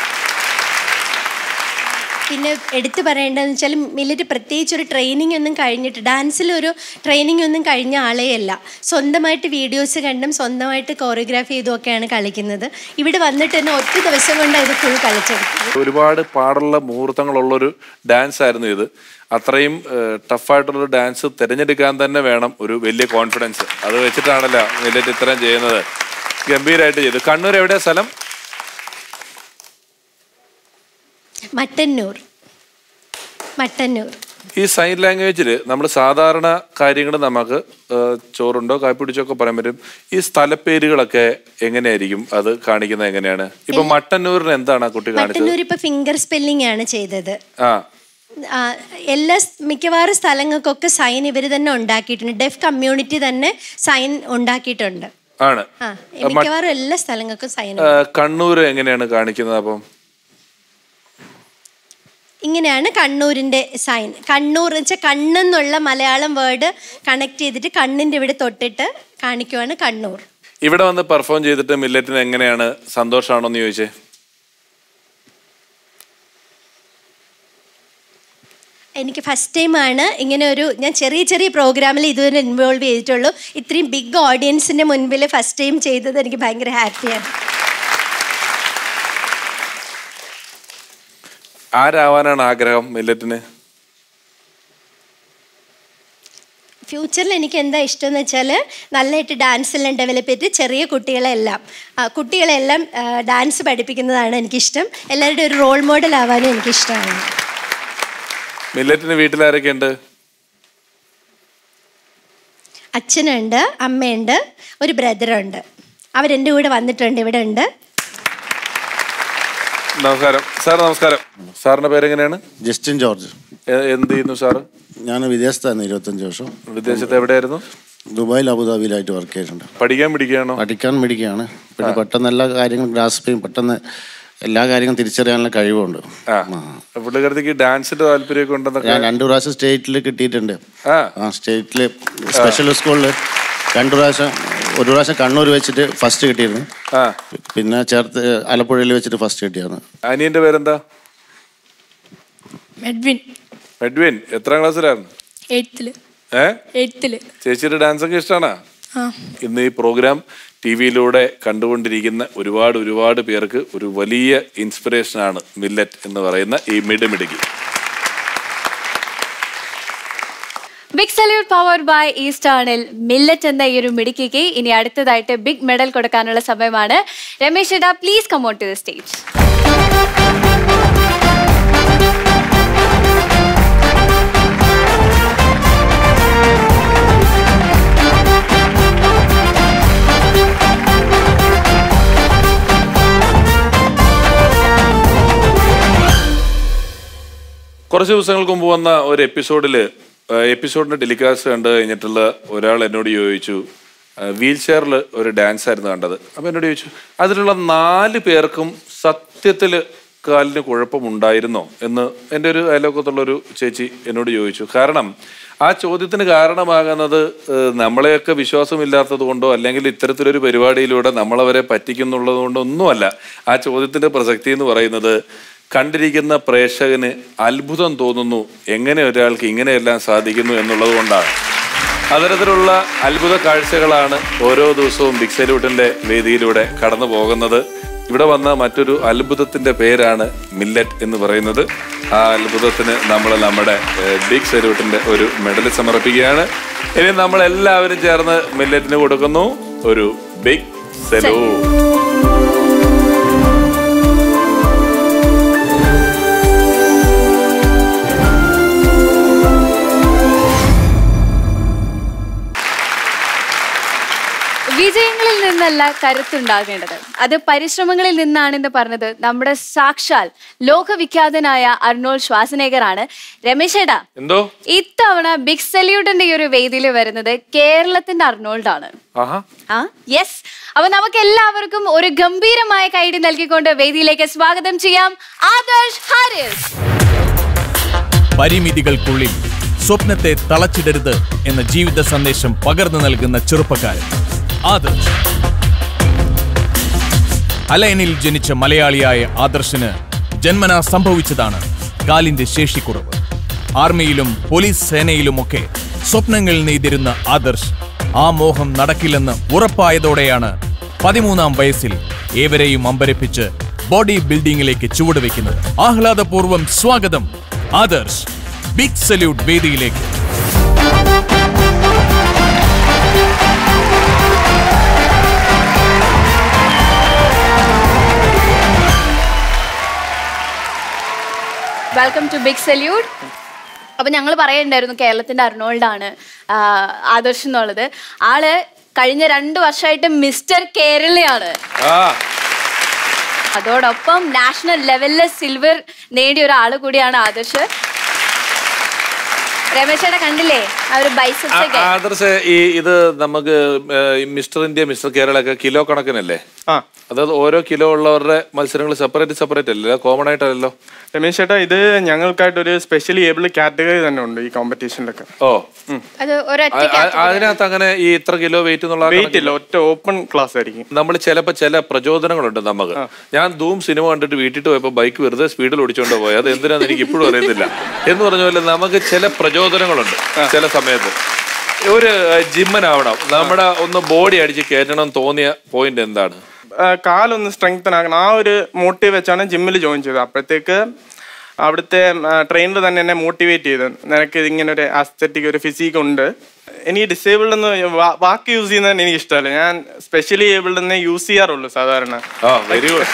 പിന്നെ എടുത്തു പറയേണ്ടതെന്ന് വെച്ചാൽ മില്ലറ്റ് പ്രത്യേകിച്ച് ഒരു ട്രെയിനിങ് ഒന്നും കഴിഞ്ഞിട്ട് ഡാൻസിൽ ഒരു ട്രെയിനിങ് ഒന്നും കഴിഞ്ഞ ആളെയല്ല സ്വന്തമായിട്ട് വീഡിയോസ് കണ്ടും സ്വന്തമായിട്ട് കോറിയോഗ്രാഫി ചെയ്തും ഒക്കെയാണ് കളിക്കുന്നത് ഇവിടെ വന്നിട്ട് തന്നെ ഒറ്റ ദിവസം കൊണ്ട് ഇത് ഫുൾ കളിച്ചെടുക്കുന്നത് ഒരുപാട് പാടുള്ള മുഹൂർത്തങ്ങളുള്ളൊരു ഡാൻസ് ആയിരുന്നു ഇത് അത്രയും ടഫായിട്ടുള്ള ഡാൻസ് തിരഞ്ഞെടുക്കാൻ തന്നെ വേണം ഒരു വലിയ കോൺഫിഡൻസ് അത് വെച്ചിട്ടാണല്ലോ മില്ലറ്റ് ഇത്രയും ചെയ്യുന്നത് ഗംഭീരമായിട്ട് ചെയ്തു കണ്ണൂർ എവിടെയാ സ്ഥലം മട്ടന്നൂർ മട്ടന്നൂർ ഈ സൈൻ ലാംഗ്വേജിൽ നമ്മൾ സാധാരണ കാര്യങ്ങൾ നമുക്ക് ഏഹ്, ചോറുണ്ടോ കാപ്പിടിച്ചോ ഒക്കെ പറയാൻ പറ്റും ഈ സ്ഥലപ്പേരുകളൊക്കെ എങ്ങനെയായിരിക്കും അത് കാണിക്കുന്നത് എങ്ങനെയാണ് ഇപ്പൊ മട്ടന്നൂരിന് എന്താണ് ആ കുട്ടി കാണിച്ചത് മട്ടന്നൂർ ഇപ്പൊ ഫിംഗർ സ്പെല്ലിംഗ് ആണ് ചെയ്തത് ആ ആ, എല്ലാ സ് മിക്കവാറും സ്ഥലങ്ങൾക്കൊക്കെ സൈൻ ഇവർ തന്നെ ഉണ്ടാക്കിയിട്ടുണ്ട് ഡെഫ് കമ്മ്യൂണിറ്റി തന്നെ സൈൻ ഉണ്ടാക്കിയിട്ടുണ്ട് ആണ് ആ മിക്കവാറും എല്ലാ സ്ഥലങ്ങൾക്കും സൈൻ ഏഹ്, കണ്ണൂർ എങ്ങനെയാണ് കാണിക്കുന്നത് അപ്പം ഇങ്ങനെയാണ് കണ്ണൂരിന്റെ സൈൻ കണ്ണൂർ വെച്ചാൽ കണ്ണെന്നുള്ള മലയാളം വേർഡ് കണക്ട് ചെയ്തിട്ട് കണ്ണിന്റെ ഇവിടെ തൊട്ടിട്ട് കാണിക്കുവാണ് കണ്ണൂർ ഇവിടെ വന്ന് പെർഫോം ചെയ്തിട്ട് മില്ലറ്റിന് എങ്ങനെയാണ് സന്തോഷമാണോ എന്ന് ചോദിച്ചേ എനിക്ക് ഫസ്റ്റ് ടൈമാണ് ഇങ്ങനെ ഒരു ഞാൻ ചെറിയ ചെറിയ പ്രോഗ്രാമിൽ ഇതുവരെ ഇൻവോൾവ് ചെയ്തിട്ടുള്ളൂ ഇത്രയും ബിഗ് ഓഡിയൻസിന്റെ മുൻപിൽ ഫസ്റ്റ് ടൈം ചെയ്തത് എനിക്ക് ഭയങ്കര ഹാപ്പിയാണ് ആരാവാനാണ് ആഗ്രഹം മില്ലറ്റിന് ഫ്യൂച്ചറിൽ എനിക്ക് എന്താ ഇഷ്ടം എന്ന് വെച്ചാൽ നല്ലതായിട്ട് ഡാൻസെല്ലാം ഡെവലപ്പ് ചെയ്തിട്ട് ചെറിയ കുട്ടികളെല്ലാം ആ, കുട്ടികളെല്ലാം ആ, ഡാൻസ് പഠിപ്പിക്കുന്നതാണ് എനിക്കിഷ്ടം എല്ലാവരുടെയും ഒരു റോൾ മോഡൽ ആവാനും എനിക്കിഷ്ടമാണ് മില്ലറ്റിന് വീട്ടിലാരൊക്കെ ഉണ്ട് അച്ഛനുണ്ട് അമ്മയുണ്ട് ഒരു ബ്രദറുണ്ട് അവരെൻ്റെ കൂടെ വന്നിട്ടുണ്ട് ഇവിടെ ഉണ്ട് നമസ്കാരം സാർ നമസ്കാരം സാറിന്റെ പേരെങ്ങനെയാണ് ജസ്റ്റിൻ ജോർജ് എ- എന്ത് ചെയ്യുന്നു സാറ് ഞാൻ വിദേശത്തായിരുന്നു ഇരുപത്തഞ്ച് വർഷം വിദേശത്ത് എവിടെയായിരുന്നു ദുബായിൽ അബുദാബിയിലായിട്ട് വർക്ക് ചെയ്തിട്ടുണ്ട് പഠിക്കാൻ പിടിക്കുകയാണോ പഠിക്കാൻ പിടിക്കുകയാണ് പിന്നെ പെട്ടെന്ന് എല്ലാ കാര്യങ്ങളും ഗ്രാസ്പ് ചെയ്യും പെട്ടെന്ന് എല്ലാ കാര്യങ്ങളും തിരിച്ചറിയാനുള്ള കഴിവുണ്ട് ആ പുള്ളിക്കാരത്തേക്ക് ഡാൻസിന്റെ താല്പര്യമൊക്കെ ഉണ്ടെന്നൊക്കെ ഞാൻ രണ്ടു പ്രാവശ്യം സ്റ്റേറ്റിൽ കിട്ടിയിട്ടുണ്ട് ആ ആ സ്റ്റേറ്റിൽ സ്പെഷ്യൽ സ്കൂളിൽ രണ്ടു പ്രാവശ്യം ഒരു പ്രാവശ്യം കണ്ണൂർ വെച്ചിട്ട് ഫസ്റ്റ് കിട്ടിയിരുന്നു ആ പിന്നെ ചേർത്ത് ആലപ്പുഴയിൽ വെച്ചിട്ട് ഫസ്റ്റ് കിട്ടിയായിരുന്നു അനിയന്റെ പേരെന്താ എഡ്വിൻ എഡ്വിൻ എത്രാം ക്ലാസ്സിലായിരുന്നു എയ്ത്തില് ഏ എയ്ത്തില് ചേച്ചിയുടെ ഡാൻസ് ഒക്കെ ഇഷ്ടമാണോ ആ ഇന്ന് ഈ പ്രോഗ്രാം ടി വിയിലൂടെ കണ്ടുകൊണ്ടിരിക്കുന്ന ഒരുപാട് ഒരുപാട് പേർക്ക് ഒരു വലിയ ഇൻസ്പിറേഷനാണ് മില്ലറ്റ് എന്ന് പറയുന്ന ഈ മിടുമിടുക്കി ബിഗ് സല്യൂട്ട് പവർ ബൈ ഈസ്റ്റേണിൽ മില്ലറ്റ് എന്ന ഈ ഒരു മിടുക്കിക്ക് ഇനി അടുത്തതായിട്ട് ബിഗ് മെഡൽ കൊടുക്കാനുള്ള സമയമാണ് രമേശ് ചേട്ടാ please come on to the stage കുറച്ച് ദിവസങ്ങൾക്ക് മുമ്പ് വന്ന ഒരു എപ്പിസോഡിൽ എപ്പിസോഡിന്റെ ടെലികാസ്റ്റ് കണ്ടു കഴിഞ്ഞിട്ടുള്ള ഒരാൾ എന്നോട് ചോദിച്ചു വീൽ ചെയറിൽ ഒരു ഡാൻസ് ആയിരുന്നു കണ്ടത് അപ്പൊ എന്നോട് ചോദിച്ചു അതിലുള്ള നാല് പേർക്കും സത്യത്തിൽ കാലിന് കുഴപ്പമുണ്ടായിരുന്നോ എന്ന് എൻ്റെ ഒരു അയലോക്കത്തുള്ള ഒരു ചേച്ചി എന്നോട് ചോദിച്ചു കാരണം ആ ചോദ്യത്തിന് കാരണമാകുന്നത് ഏഹ്, നമ്മളെയൊക്കെ വിശ്വാസമില്ലാത്തത് കൊണ്ടോ അല്ലെങ്കിൽ ഇത്തരത്തിലൊരു പരിപാടിയിലൂടെ നമ്മളവരെ പറ്റിക്കുന്നുള്ളത് കൊണ്ടോ ഒന്നുമല്ല ആ ചോദ്യത്തിന്റെ പ്രസക്തി എന്ന് പറയുന്നത് കണ്ടിരിക്കുന്ന പ്രേക്ഷകന് അത്ഭുതം തോന്നുന്നു എങ്ങനെ ഒരാൾക്ക് ഇങ്ങനെയെല്ലാം സാധിക്കുന്നു എന്നുള്ളത് കൊണ്ടാണ് അത്തരത്തിലുള്ള അത്ഭുത കാഴ്ചകളാണ് ഓരോ ദിവസവും ബിഗ് സല്യൂട്ടിന്റെ വേദിയിലൂടെ കടന്നു പോകുന്നത് ഇവിടെ വന്ന മറ്റൊരു അത്ഭുതത്തിന്റെ പേരാണ് മില്ലറ്റ് എന്ന് പറയുന്നത് ആ അത്ഭുതത്തിന് നമ്മൾ നമ്മുടെ ഏഹ്, ബിഗ് സല്യൂട്ടിന്റെ ഒരു മെഡൽ സമർപ്പിക്കുകയാണ് ഇനി നമ്മൾ എല്ലാവരും ചേർന്ന് മില്ലറ്റിന് കൊടുക്കുന്നു ഒരു ബിഗ് സല്യൂട്ട് വിജയങ്ങളിൽ നിന്നല്ല കരുത്തുണ്ടാകേണ്ടത് അത് പരിശ്രമങ്ങളിൽ നിന്നാണെന്ന് പറഞ്ഞത് നമ്മുടെ സാക്ഷാൽ ലോകവിഖ്യാതനായ അർണോൾ ശ്വാസനേഗർ ആണ് രമേശേടാ എന്തോ ഇത്തവണ ബിഗ് സല്യൂട്ടിന്റെ ഈ ഒരു വേദിയിൽ വരുന്നത് കേരളത്തിന്റെ അർണോൾഡ് ആണ് ആഹാ ആ യെസ് അപ്പൊ നമുക്ക് എല്ലാവർക്കും ഒരു ഗംഭീരമായ കൈഡി നൽകിക്കൊണ്ട് വേദിയിലേക്ക് സ്വാഗതം ചെയ്യാം ആദർശ് ഹാരിസ് പരിമിതികൾക്കുള്ളിൽ സ്വപ്നത്തെ തളച്ചിടരുത് എന്ന ജീവിത സന്ദേശം പകർന്നു നൽകുന്ന ചെറുപ്പക്കാരൻ ആദർശ് അലയനിൽ ജനിച്ച മലയാളിയായ ആദർശന് ജന്മനാ സംഭവിച്ചതാണ് കാലിന്റെ ശേഷിക്കുറവ് ആർമിയിലും പോലീസ് സേനയിലുമൊക്കെ സ്വപ്നങ്ങൾ നെയ്തിരുന്ന ആദർശ് ആ മോഹം നടക്കില്ലെന്ന് ഉറപ്പായതോടെയാണ് പതിമൂന്നാം വയസ്സിൽ ഏവരെയും അമ്പരപ്പിച്ച് ബോഡി ബിൽഡിംഗിലേക്ക് ചുവടുവെക്കുന്നത് ആഹ്ലാദപൂർവ്വം സ്വാഗതം ആദർശ് ബിഗ് സല്യൂട്ട് വേദിയിലേക്ക് വെൽക്കം ടു ബിഗ് സല്യൂട്ട് അപ്പൊ ഞങ്ങൾ പറയണ്ടായിരുന്നു കേരളത്തിന്റെ അർണോൾഡ് ആണ് ആ, ആദർശ് എന്നുള്ളത് ആള് കഴിഞ്ഞ രണ്ടു വർഷമായിട്ട് മിസ്റ്റർ കേരളയാണ് ആ അതോടൊപ്പം നാഷണൽ ലെവലില് സിൽവർ നേടിയ ഒരാൾ കൂടിയാണ് ആദർശ് രമേശേടെ കണ്ടില്ലേ ആ ഒരു ബൈസെപ്സ് ഒക്കെ ആദർശ് ഈ ഇത് നമുക്ക് ഏഹ്, ഈ മിസ്റ്റർ ഇന്ത്യ മിസ്റ്റർ കേരള ഒക്കെ കിലോ കണക്കിനല്ലേ ആ അതായത് ഓരോ കിലോ ഉള്ളവരുടെ മത്സരങ്ങൾ സെപ്പറേറ്റ് സെപ്പറേറ്റ് അല്ലല്ലോ കോമൺ ആയിട്ടല്ലോ രമേശ് ചേട്ടാ ഇത് ഞങ്ങൾക്കായിട്ട് ഒരു സ്പെഷ്യലി ഏബിൾ കാറ്റഗറി തന്നെ ഉണ്ട് ഈ കോമ്പറ്റീഷനിലൊക്കെ ഓ അത് ഒരൊറ്റ ആ- ആ- അതിനകത്ത് അങ്ങനെ ഈ ഇത്ര കിലോ വെയിറ്റ് എന്നുള്ള വെയിറ്റ് ഇല്ല ഒറ്റ ഓപ്പൺ ക്ലാസ് ആയിരിക്കും നമ്മൾ ചിലപ്പോൾ ചില പ്രചോദനങ്ങളുണ്ട് നമുക്ക് ഞാൻ ധൂം സിനിമ കണ്ടിട്ട് വീട്ടിൽ പോയപ്പോൾ ബൈക്ക് വെറുതെ സ്പീഡിൽ ഓടിച്ചോണ്ട് പോയി അത് എന്തിനാന്ന് എനിക്ക് ഇപ്പോഴും അറിയത്തില്ല എന്ന് പറഞ്ഞ പോലെ നമുക്ക് ചില പ്രചോദനങ്ങളുണ്ട് ചില സമയത്ത് ഒരു ജിമ്മനാവണം നമ്മുടെ ഒന്ന് ബോഡി അടിച്ച് കയറ്റണം തോന്നിയ പോയിന്റ് എന്താണ് ആ, കാലൊന്ന് സ്ട്രെങ്തൻ ആക്കണം ആ ഒരു മോട്ടീവ് വെച്ചാണ് ജിമ്മിൽ ജോയിൻ ചെയ്തത് അപ്പോഴത്തേക്ക് അവിടുത്തെ ട്രെയിനർ തന്നെ എന്നെ മോട്ടിവേറ്റ് ചെയ്തു നിനക്ക് ഇങ്ങനെ ഒരു അസ്തറ്റിക് ഒരു ഫിസിക് ഉണ്ട് എനിക്ക് ഡിസേബിൾഡ് എന്ന് വാ- വാക്ക് യൂസ് ചെയ്യുന്നത് എനിക്ക് ഇഷ്ടമല്ല ഞാൻ സ്പെഷ്യലി ഏബിൾഡ് എന്നേ യൂസ് ചെയ്യാറുള്ളൂ സാധാരണ ആ വെരി ഗുഡ്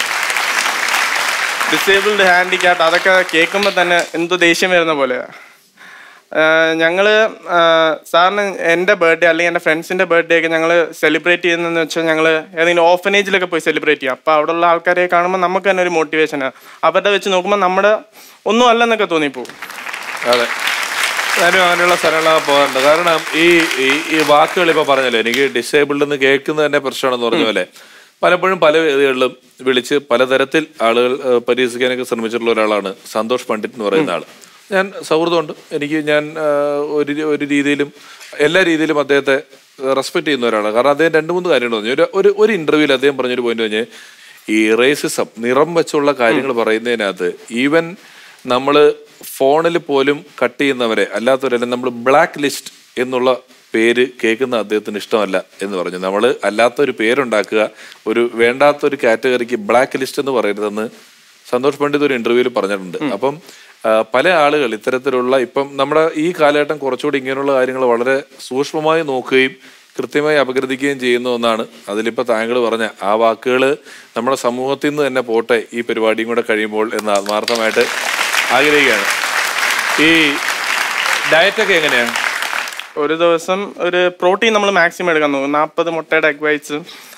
ഡിസേബിൾഡ് ഹാൻഡിക്യാപ്റ്റ് അതൊക്കെ കേൾക്കുമ്പോൾ തന്നെ എന്തോ ദേഷ്യം വരുന്ന പോലെയാ ഞങ്ങൾ സാറിന് എൻ്റെ ബർത്ത്ഡേ അല്ലെങ്കിൽ എൻ്റെ ഫ്രണ്ട്സിൻ്റെ ബർത്ത്ഡേ ഒക്കെ ഞങ്ങൾ സെലിബ്രേറ്റ് ചെയ്യുന്നതെന്ന് വെച്ചാൽ ഞങ്ങൾ ഏതെങ്കിലും ഓഫനേജിലൊക്കെ പോയി സെലിബ്രേറ്റ് ചെയ്യും അപ്പോൾ അവിടെയുള്ള ആൾക്കാരെ കാണുമ്പോൾ നമുക്ക് തന്നെ ഒരു മോട്ടിവേഷനാണ് അവരുടെ വെച്ച് നോക്കുമ്പോൾ നമ്മുടെ ഒന്നും അല്ലെന്നൊക്കെ തോന്നിപ്പോവും അതെ ഞാനും അങ്ങനെയുള്ള സ്ഥലങ്ങളൊക്കെ പോകാറുണ്ട് കാരണം ഈ ഈ- ഈ വാക്കുകൾ ഇപ്പൊ പറഞ്ഞല്ലോ എനിക്ക് ഡിസേബിൾഡ് എന്ന് കേൾക്കുന്നത് തന്നെ പ്രശ്നമാണെന്ന് പറഞ്ഞ പോലെ പലപ്പോഴും പല വേദികളിലും വിളിച്ച് പലതരത്തിൽ ആളുകൾ ഏഹ്, പരിഹസിക്കാനൊക്കെ ശ്രമിച്ചിട്ടുള്ള ഒരാളാണ് സന്തോഷ് പണ്ഡിറ്റ് എന്ന് പറയുന്ന ആൾ ഞാൻ സൗഹൃദമുണ്ട് എനിക്ക് ഞാൻ ഏഹ്, ഒരു രീ- ഒരു രീതിയിലും എല്ലാ രീതിയിലും അദ്ദേഹത്തെ റെസ്പെക്ട് ചെയ്യുന്ന ഒരാളാണ് കാരണം അദ്ദേഹം രണ്ട് മൂന്ന് കാര്യങ്ങൾ പറഞ്ഞു ഒരു ഒരു ഒരു ഇന്റർവ്യൂവിൽ അദ്ദേഹം പറഞ്ഞൊരു പോയിന്റ് പറഞ്ഞ് ഈ റേസിസം നിറം വെച്ചുള്ള കാര്യങ്ങൾ പറയുന്നതിനകത്ത് ഈവൻ നമ്മൾ ഫോണിൽ പോലും കട്ട് ചെയ്യുന്നവരെ അല്ലാത്തവരെല്ലാം നമ്മൾ ബ്ലാക്ക് ലിസ്റ്റ് എന്നുള്ള പേര് കേൾക്കുന്ന അദ്ദേഹത്തിന് ഇഷ്ടമല്ല എന്ന് പറഞ്ഞു നമ്മൾ അല്ലാത്തൊരു പേരുണ്ടാക്കുക ഒരു വേണ്ടാത്തൊരു കാറ്റഗറിക്ക് ബ്ലാക്ക് ലിസ്റ്റ് എന്ന് പറയരുതെന്ന് സന്തോഷ് പണ്ഡിത് ഒരു ഇന്റർവ്യൂവിൽ പറഞ്ഞിട്ടുണ്ട് അപ്പം ആ, പല ആളുകൾ ഇത്തരത്തിലുള്ള ഇപ്പം നമ്മുടെ ഈ കാലഘട്ടം കുറച്ചുകൂടി ഇങ്ങനെയുള്ള കാര്യങ്ങൾ വളരെ സൂക്ഷ്മമായി നോക്കുകയും കൃത്യമായി അപഗ്രഥിക്കുകയും ചെയ്യുന്ന ഒന്നാണ് അതിലിപ്പോൾ താങ്കൾ പറഞ്ഞ ആ വാക്കുകൾ നമ്മുടെ സമൂഹത്തിൽ നിന്ന് തന്നെ പോട്ടെ ഈ പരിപാടിയും കൂടെ കഴിയുമ്പോൾ എന്ന് ആത്മാർത്ഥമായിട്ട് ആഗ്രഹിക്കുകയാണ് ഈ ഡയറ്റൊക്കെ എങ്ങനെയാണ് ഒരു ദിവസം ഒരു പ്രോട്ടീൻ നമ്മൾ മാക്സിമം എടുക്കാൻ നോക്കും നാൽപ്പത് മുട്ടയുടെ എഗ് വൈറ്റ്സ്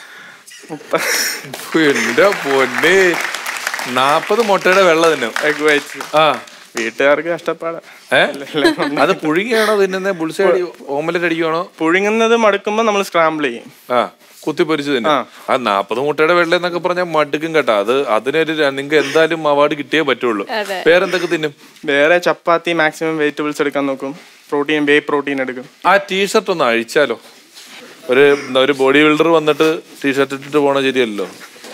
എന്റെ പൊന്നെ നാപ്പത് മുട്ടയുടെ വെള്ളം തിന്നും എഗ് വൈറ്റ്സ് ആ വീട്ടുകാർക്ക് കഷ്ടപ്പാടാ ഏ അത് പുഴുങ്ങിയാണോ തിന്നുന്നത് ബുൾസ അടി ഓമലറ്റ് അടിക്കുവാണോ പുഴുങ്ങുന്നത് മടുക്കുമ്പോൾ നമ്മൾ സ്ക്രാമ്പിൾ ചെയ്യും ആ കുത്തിപ്പൊരിച്ച് തന്നെ ആ നാപ്പത് മുട്ടയുടെ വെള്ളം എന്നൊക്കെ പറഞ്ഞാൽ മടുക്കും കേട്ടോ അത് അതിനൊരു നിങ്ങൾക്ക് എന്തായാലും അവാർഡ് കിട്ടിയേ പറ്റുള്ളൂ അതെ. വേറെന്തൊക്കെ തിന്നും വേറെ ചപ്പാത്തി മാക്സിമം വെജിറ്റബിൾസ് എടുക്കാൻ നോക്കും പ്രോട്ടീൻ വേ പ്രോട്ടീൻ എടുക്കും ആ ടീഷർട്ട് ഒന്ന് അഴിച്ചാലോ ഒരു എന്താ ഒരു ബോഡി ബിൽഡർ വന്നിട്ട് ടീഷർട്ട് ഇട്ടിട്ട് പോണ ശരിയല്ലോ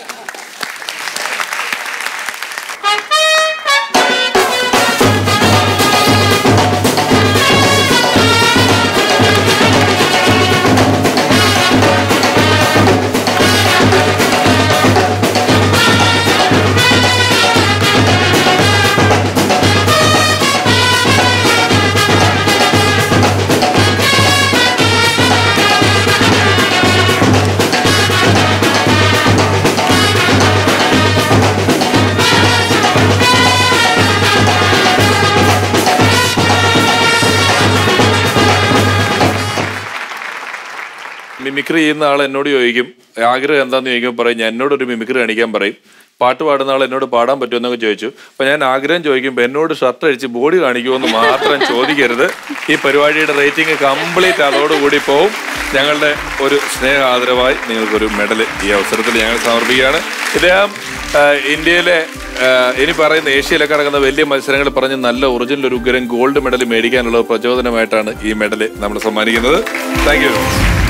മിമിക്രി ചെയ്യുന്ന ആൾ എന്നോട് ചോദിക്കും ആഗ്രഹം എന്താന്ന് ചോദിക്കുമ്പോൾ പറയും ഞാൻ എന്നോട് ഒരു മിമിക്രി കാണിക്കാൻ പറയും പാട്ട് പാടുന്ന ആൾ എന്നോട് പാടാൻ പറ്റുമെന്നൊക്കെ ചോദിച്ചു അപ്പൊ ഞാൻ ആഗ്രഹം ചോദിക്കുമ്പോൾ എന്നോട് ഷർട്ട് അഴിച്ച് ബോഡി കാണിക്കുമെന്ന് മാത്രം ചോദിക്കരുത് ഈ പരിപാടിയുടെ റേറ്റിംഗ് കംപ്ലീറ്റ് അതോടുകൂടി പോവും ഞങ്ങളുടെ ഒരു സ്നേഹ ആദരവായി നിങ്ങൾക്കൊരു മെഡൽ ഈ അവസരത്തിൽ ഞങ്ങൾ സമർപ്പിക്കുകയാണ് ഇദ്ദേഹം ആ, ഇന്ത്യയിലെ ആ, ഇനി പറയുന്ന ഏഷ്യയിലൊക്കെ നടക്കുന്ന വലിയ മത്സരങ്ങൾ പറഞ്ഞ് നല്ല ഒറിജിനൽ ഒരു ഉഗ്രൻ ഗോൾഡ് മെഡൽ മേടിക്കാനുള്ള പ്രചോദനമായിട്ടാണ് ഈ മെഡൽ നമ്മൾ സമ്മാനിക്കുന്നത് താങ്ക് യു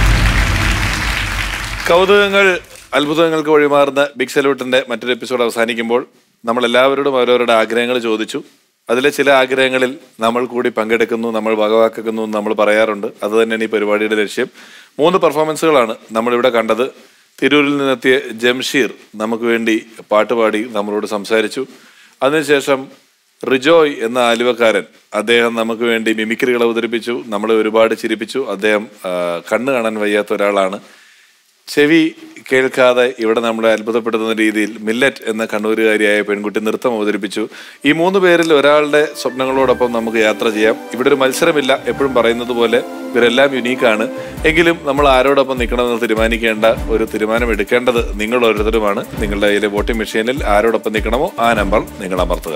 കൗതുകങ്ങൾ അത്ഭുതങ്ങൾക്ക് വഴിമാറുന്ന ബിഗ് സല്യൂട്ടിന്റെ മറ്റൊരു എപ്പിസോഡ് അവസാനിക്കുമ്പോൾ നമ്മൾ എല്ലാവരോടും അവരവരുടെ ആഗ്രഹങ്ങൾ ചോദിച്ചു അതിലെ ചില ആഗ്രഹങ്ങളിൽ നമ്മൾ കൂടി പങ്കെടുക്കുന്നു നമ്മൾ വകവാക്കുന്നു എന്ന് നമ്മൾ പറയാറുണ്ട് അത് തന്നെയാണ് ഈ പരിപാടിയുടെ ലക്ഷ്യം മൂന്ന് പെർഫോമൻസുകളാണ് നമ്മളിവിടെ കണ്ടത് തിരൂരിൽ നിന്നെത്തിയ ജംഷീർ നമുക്ക് വേണ്ടി പാട്ടുപാടി നമ്മളോട് സംസാരിച്ചു അതിനുശേഷം റിജോയ് എന്ന ആലുവക്കാരൻ അദ്ദേഹം നമുക്ക് വേണ്ടി മിമിക്രികൾ അവതരിപ്പിച്ചു നമ്മളെ ഒരുപാട് ചിരിപ്പിച്ചു അദ്ദേഹം ആ, കണ്ണ് കാണാൻ വയ്യാത്ത ഒരാളാണ് ചെവി കേൾക്കാതെ ഇവിടെ നമ്മളെ അത്ഭുതപ്പെടുത്തുന്ന രീതിയിൽ മില്ലറ്റ് എന്ന കണ്ണൂരുകാരിയായ പെൺകുട്ടി നൃത്തം അവതരിപ്പിച്ചു ഈ മൂന്ന് പേരിൽ ഒരാളുടെ സ്വപ്നങ്ങളോടൊപ്പം നമുക്ക് യാത്ര ചെയ്യാം ഇവിടെ ഒരു മത്സരമില്ല എപ്പോഴും പറയുന്നത് പോലെ ഇവരെല്ലാം യുനീക്കാണ് എങ്കിലും നമ്മൾ ആരോടൊപ്പം നിൽക്കണമെന്ന് തീരുമാനിക്കേണ്ട ഒരു തീരുമാനം എടുക്കേണ്ടത് നിങ്ങൾ ഓരോരുത്തരുമാണ് നിങ്ങളുടെ കയ്യിലെ വോട്ടിംഗ് മെഷീനിൽ ആരോടൊപ്പം നിൽക്കണമോ ആ നമ്പർ നിങ്ങൾ അമർത്തുക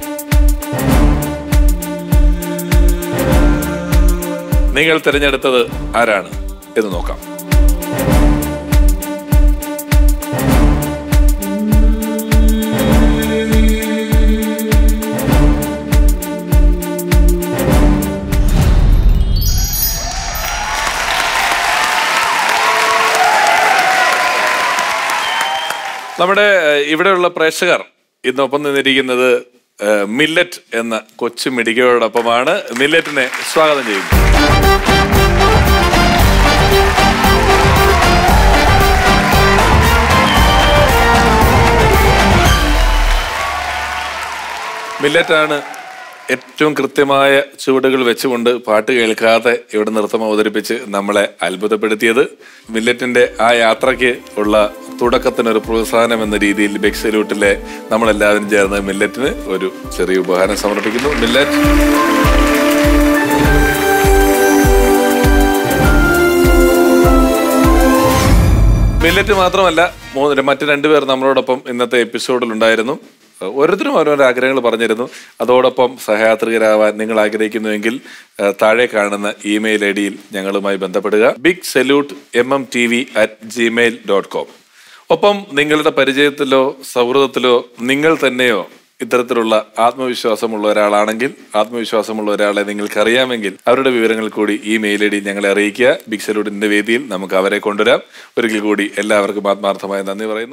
നിങ്ങൾ തിരഞ്ഞെടുത്തത് ആരാണ് എന്ന് നോക്കാം നമ്മുടെ ഏഹ്, ഇവിടെയുള്ള പ്രേക്ഷകർ ഇന്നൊപ്പം നിന്നിരിക്കുന്നത് ഏഹ്, മില്ലറ്റ് എന്ന കൊച്ചു മിടികയോടൊപ്പമാണ് മില്ലറ്റിനെ സ്വാഗതം ചെയ്യുന്നു മില്ലറ്റാണ് ഏറ്റവും കൃത്യമായ ചുവടുകൾ വെച്ചുകൊണ്ട് പാട്ട് കേൾക്കാതെ ഇവിടെ നൃത്തം അവതരിപ്പിച്ച് നമ്മളെ അത്ഭുതപ്പെടുത്തിയത് മില്ലറ്റിന്റെ ആ യാത്രയ്ക്ക് ഉള്ള തുടക്കത്തിനൊരു പ്രോത്സാഹനം എന്ന രീതിയിൽ ബെക് സല്യൂട്ടിലെ നമ്മളെല്ലാവരും ചേർന്ന് മില്ലറ്റിന് ഒരു ചെറിയ ഉപഹാരം സമർപ്പിക്കുന്നു മില്ലറ്റ് മില്ലറ്റ് മാത്രമല്ല മൂന്ന് മറ്റു രണ്ടുപേർ നമ്മളോടൊപ്പം ഇന്നത്തെ എപ്പിസോഡിൽ ഉണ്ടായിരുന്നു ഓരോരുത്തരും ഓരോരോ ആഗ്രഹങ്ങൾ പറഞ്ഞിരുന്നു അതോടൊപ്പം സഹയാത്രികരാവാൻ നിങ്ങൾ ആഗ്രഹിക്കുന്നുവെങ്കിൽ ഏഹ്, താഴെ കാണുന്ന ഇമെയിൽ ഐ ഡിയിൽ ഞങ്ങളുമായി ബന്ധപ്പെടുക big salute M M T V at Gmail dot com ഒപ്പം നിങ്ങളുടെ പരിചയത്തിലോ സൗഹൃദത്തിലോ നിങ്ങൾ തന്നെയോ ഇത്തരത്തിലുള്ള ആത്മവിശ്വാസമുള്ള ഒരാളാണെങ്കിൽ ആത്മവിശ്വാസമുള്ള ഒരാളെ നിങ്ങൾക്ക് അറിയാമെങ്കിൽ അവരുടെ വിവരങ്ങൾ കൂടി ഈ മെയിൽ ഐ ഡി ഞങ്ങളെ അറിയിക്കുക ബിഗ് സല്യൂട്ടിന്റെ വേദിയിൽ നമുക്ക് അവരെ കൊണ്ടുവരാം ഒരിക്കൽ കൂടി എല്ലാവർക്കും ആത്മാർത്ഥമായ നന്ദി പറയുന്നു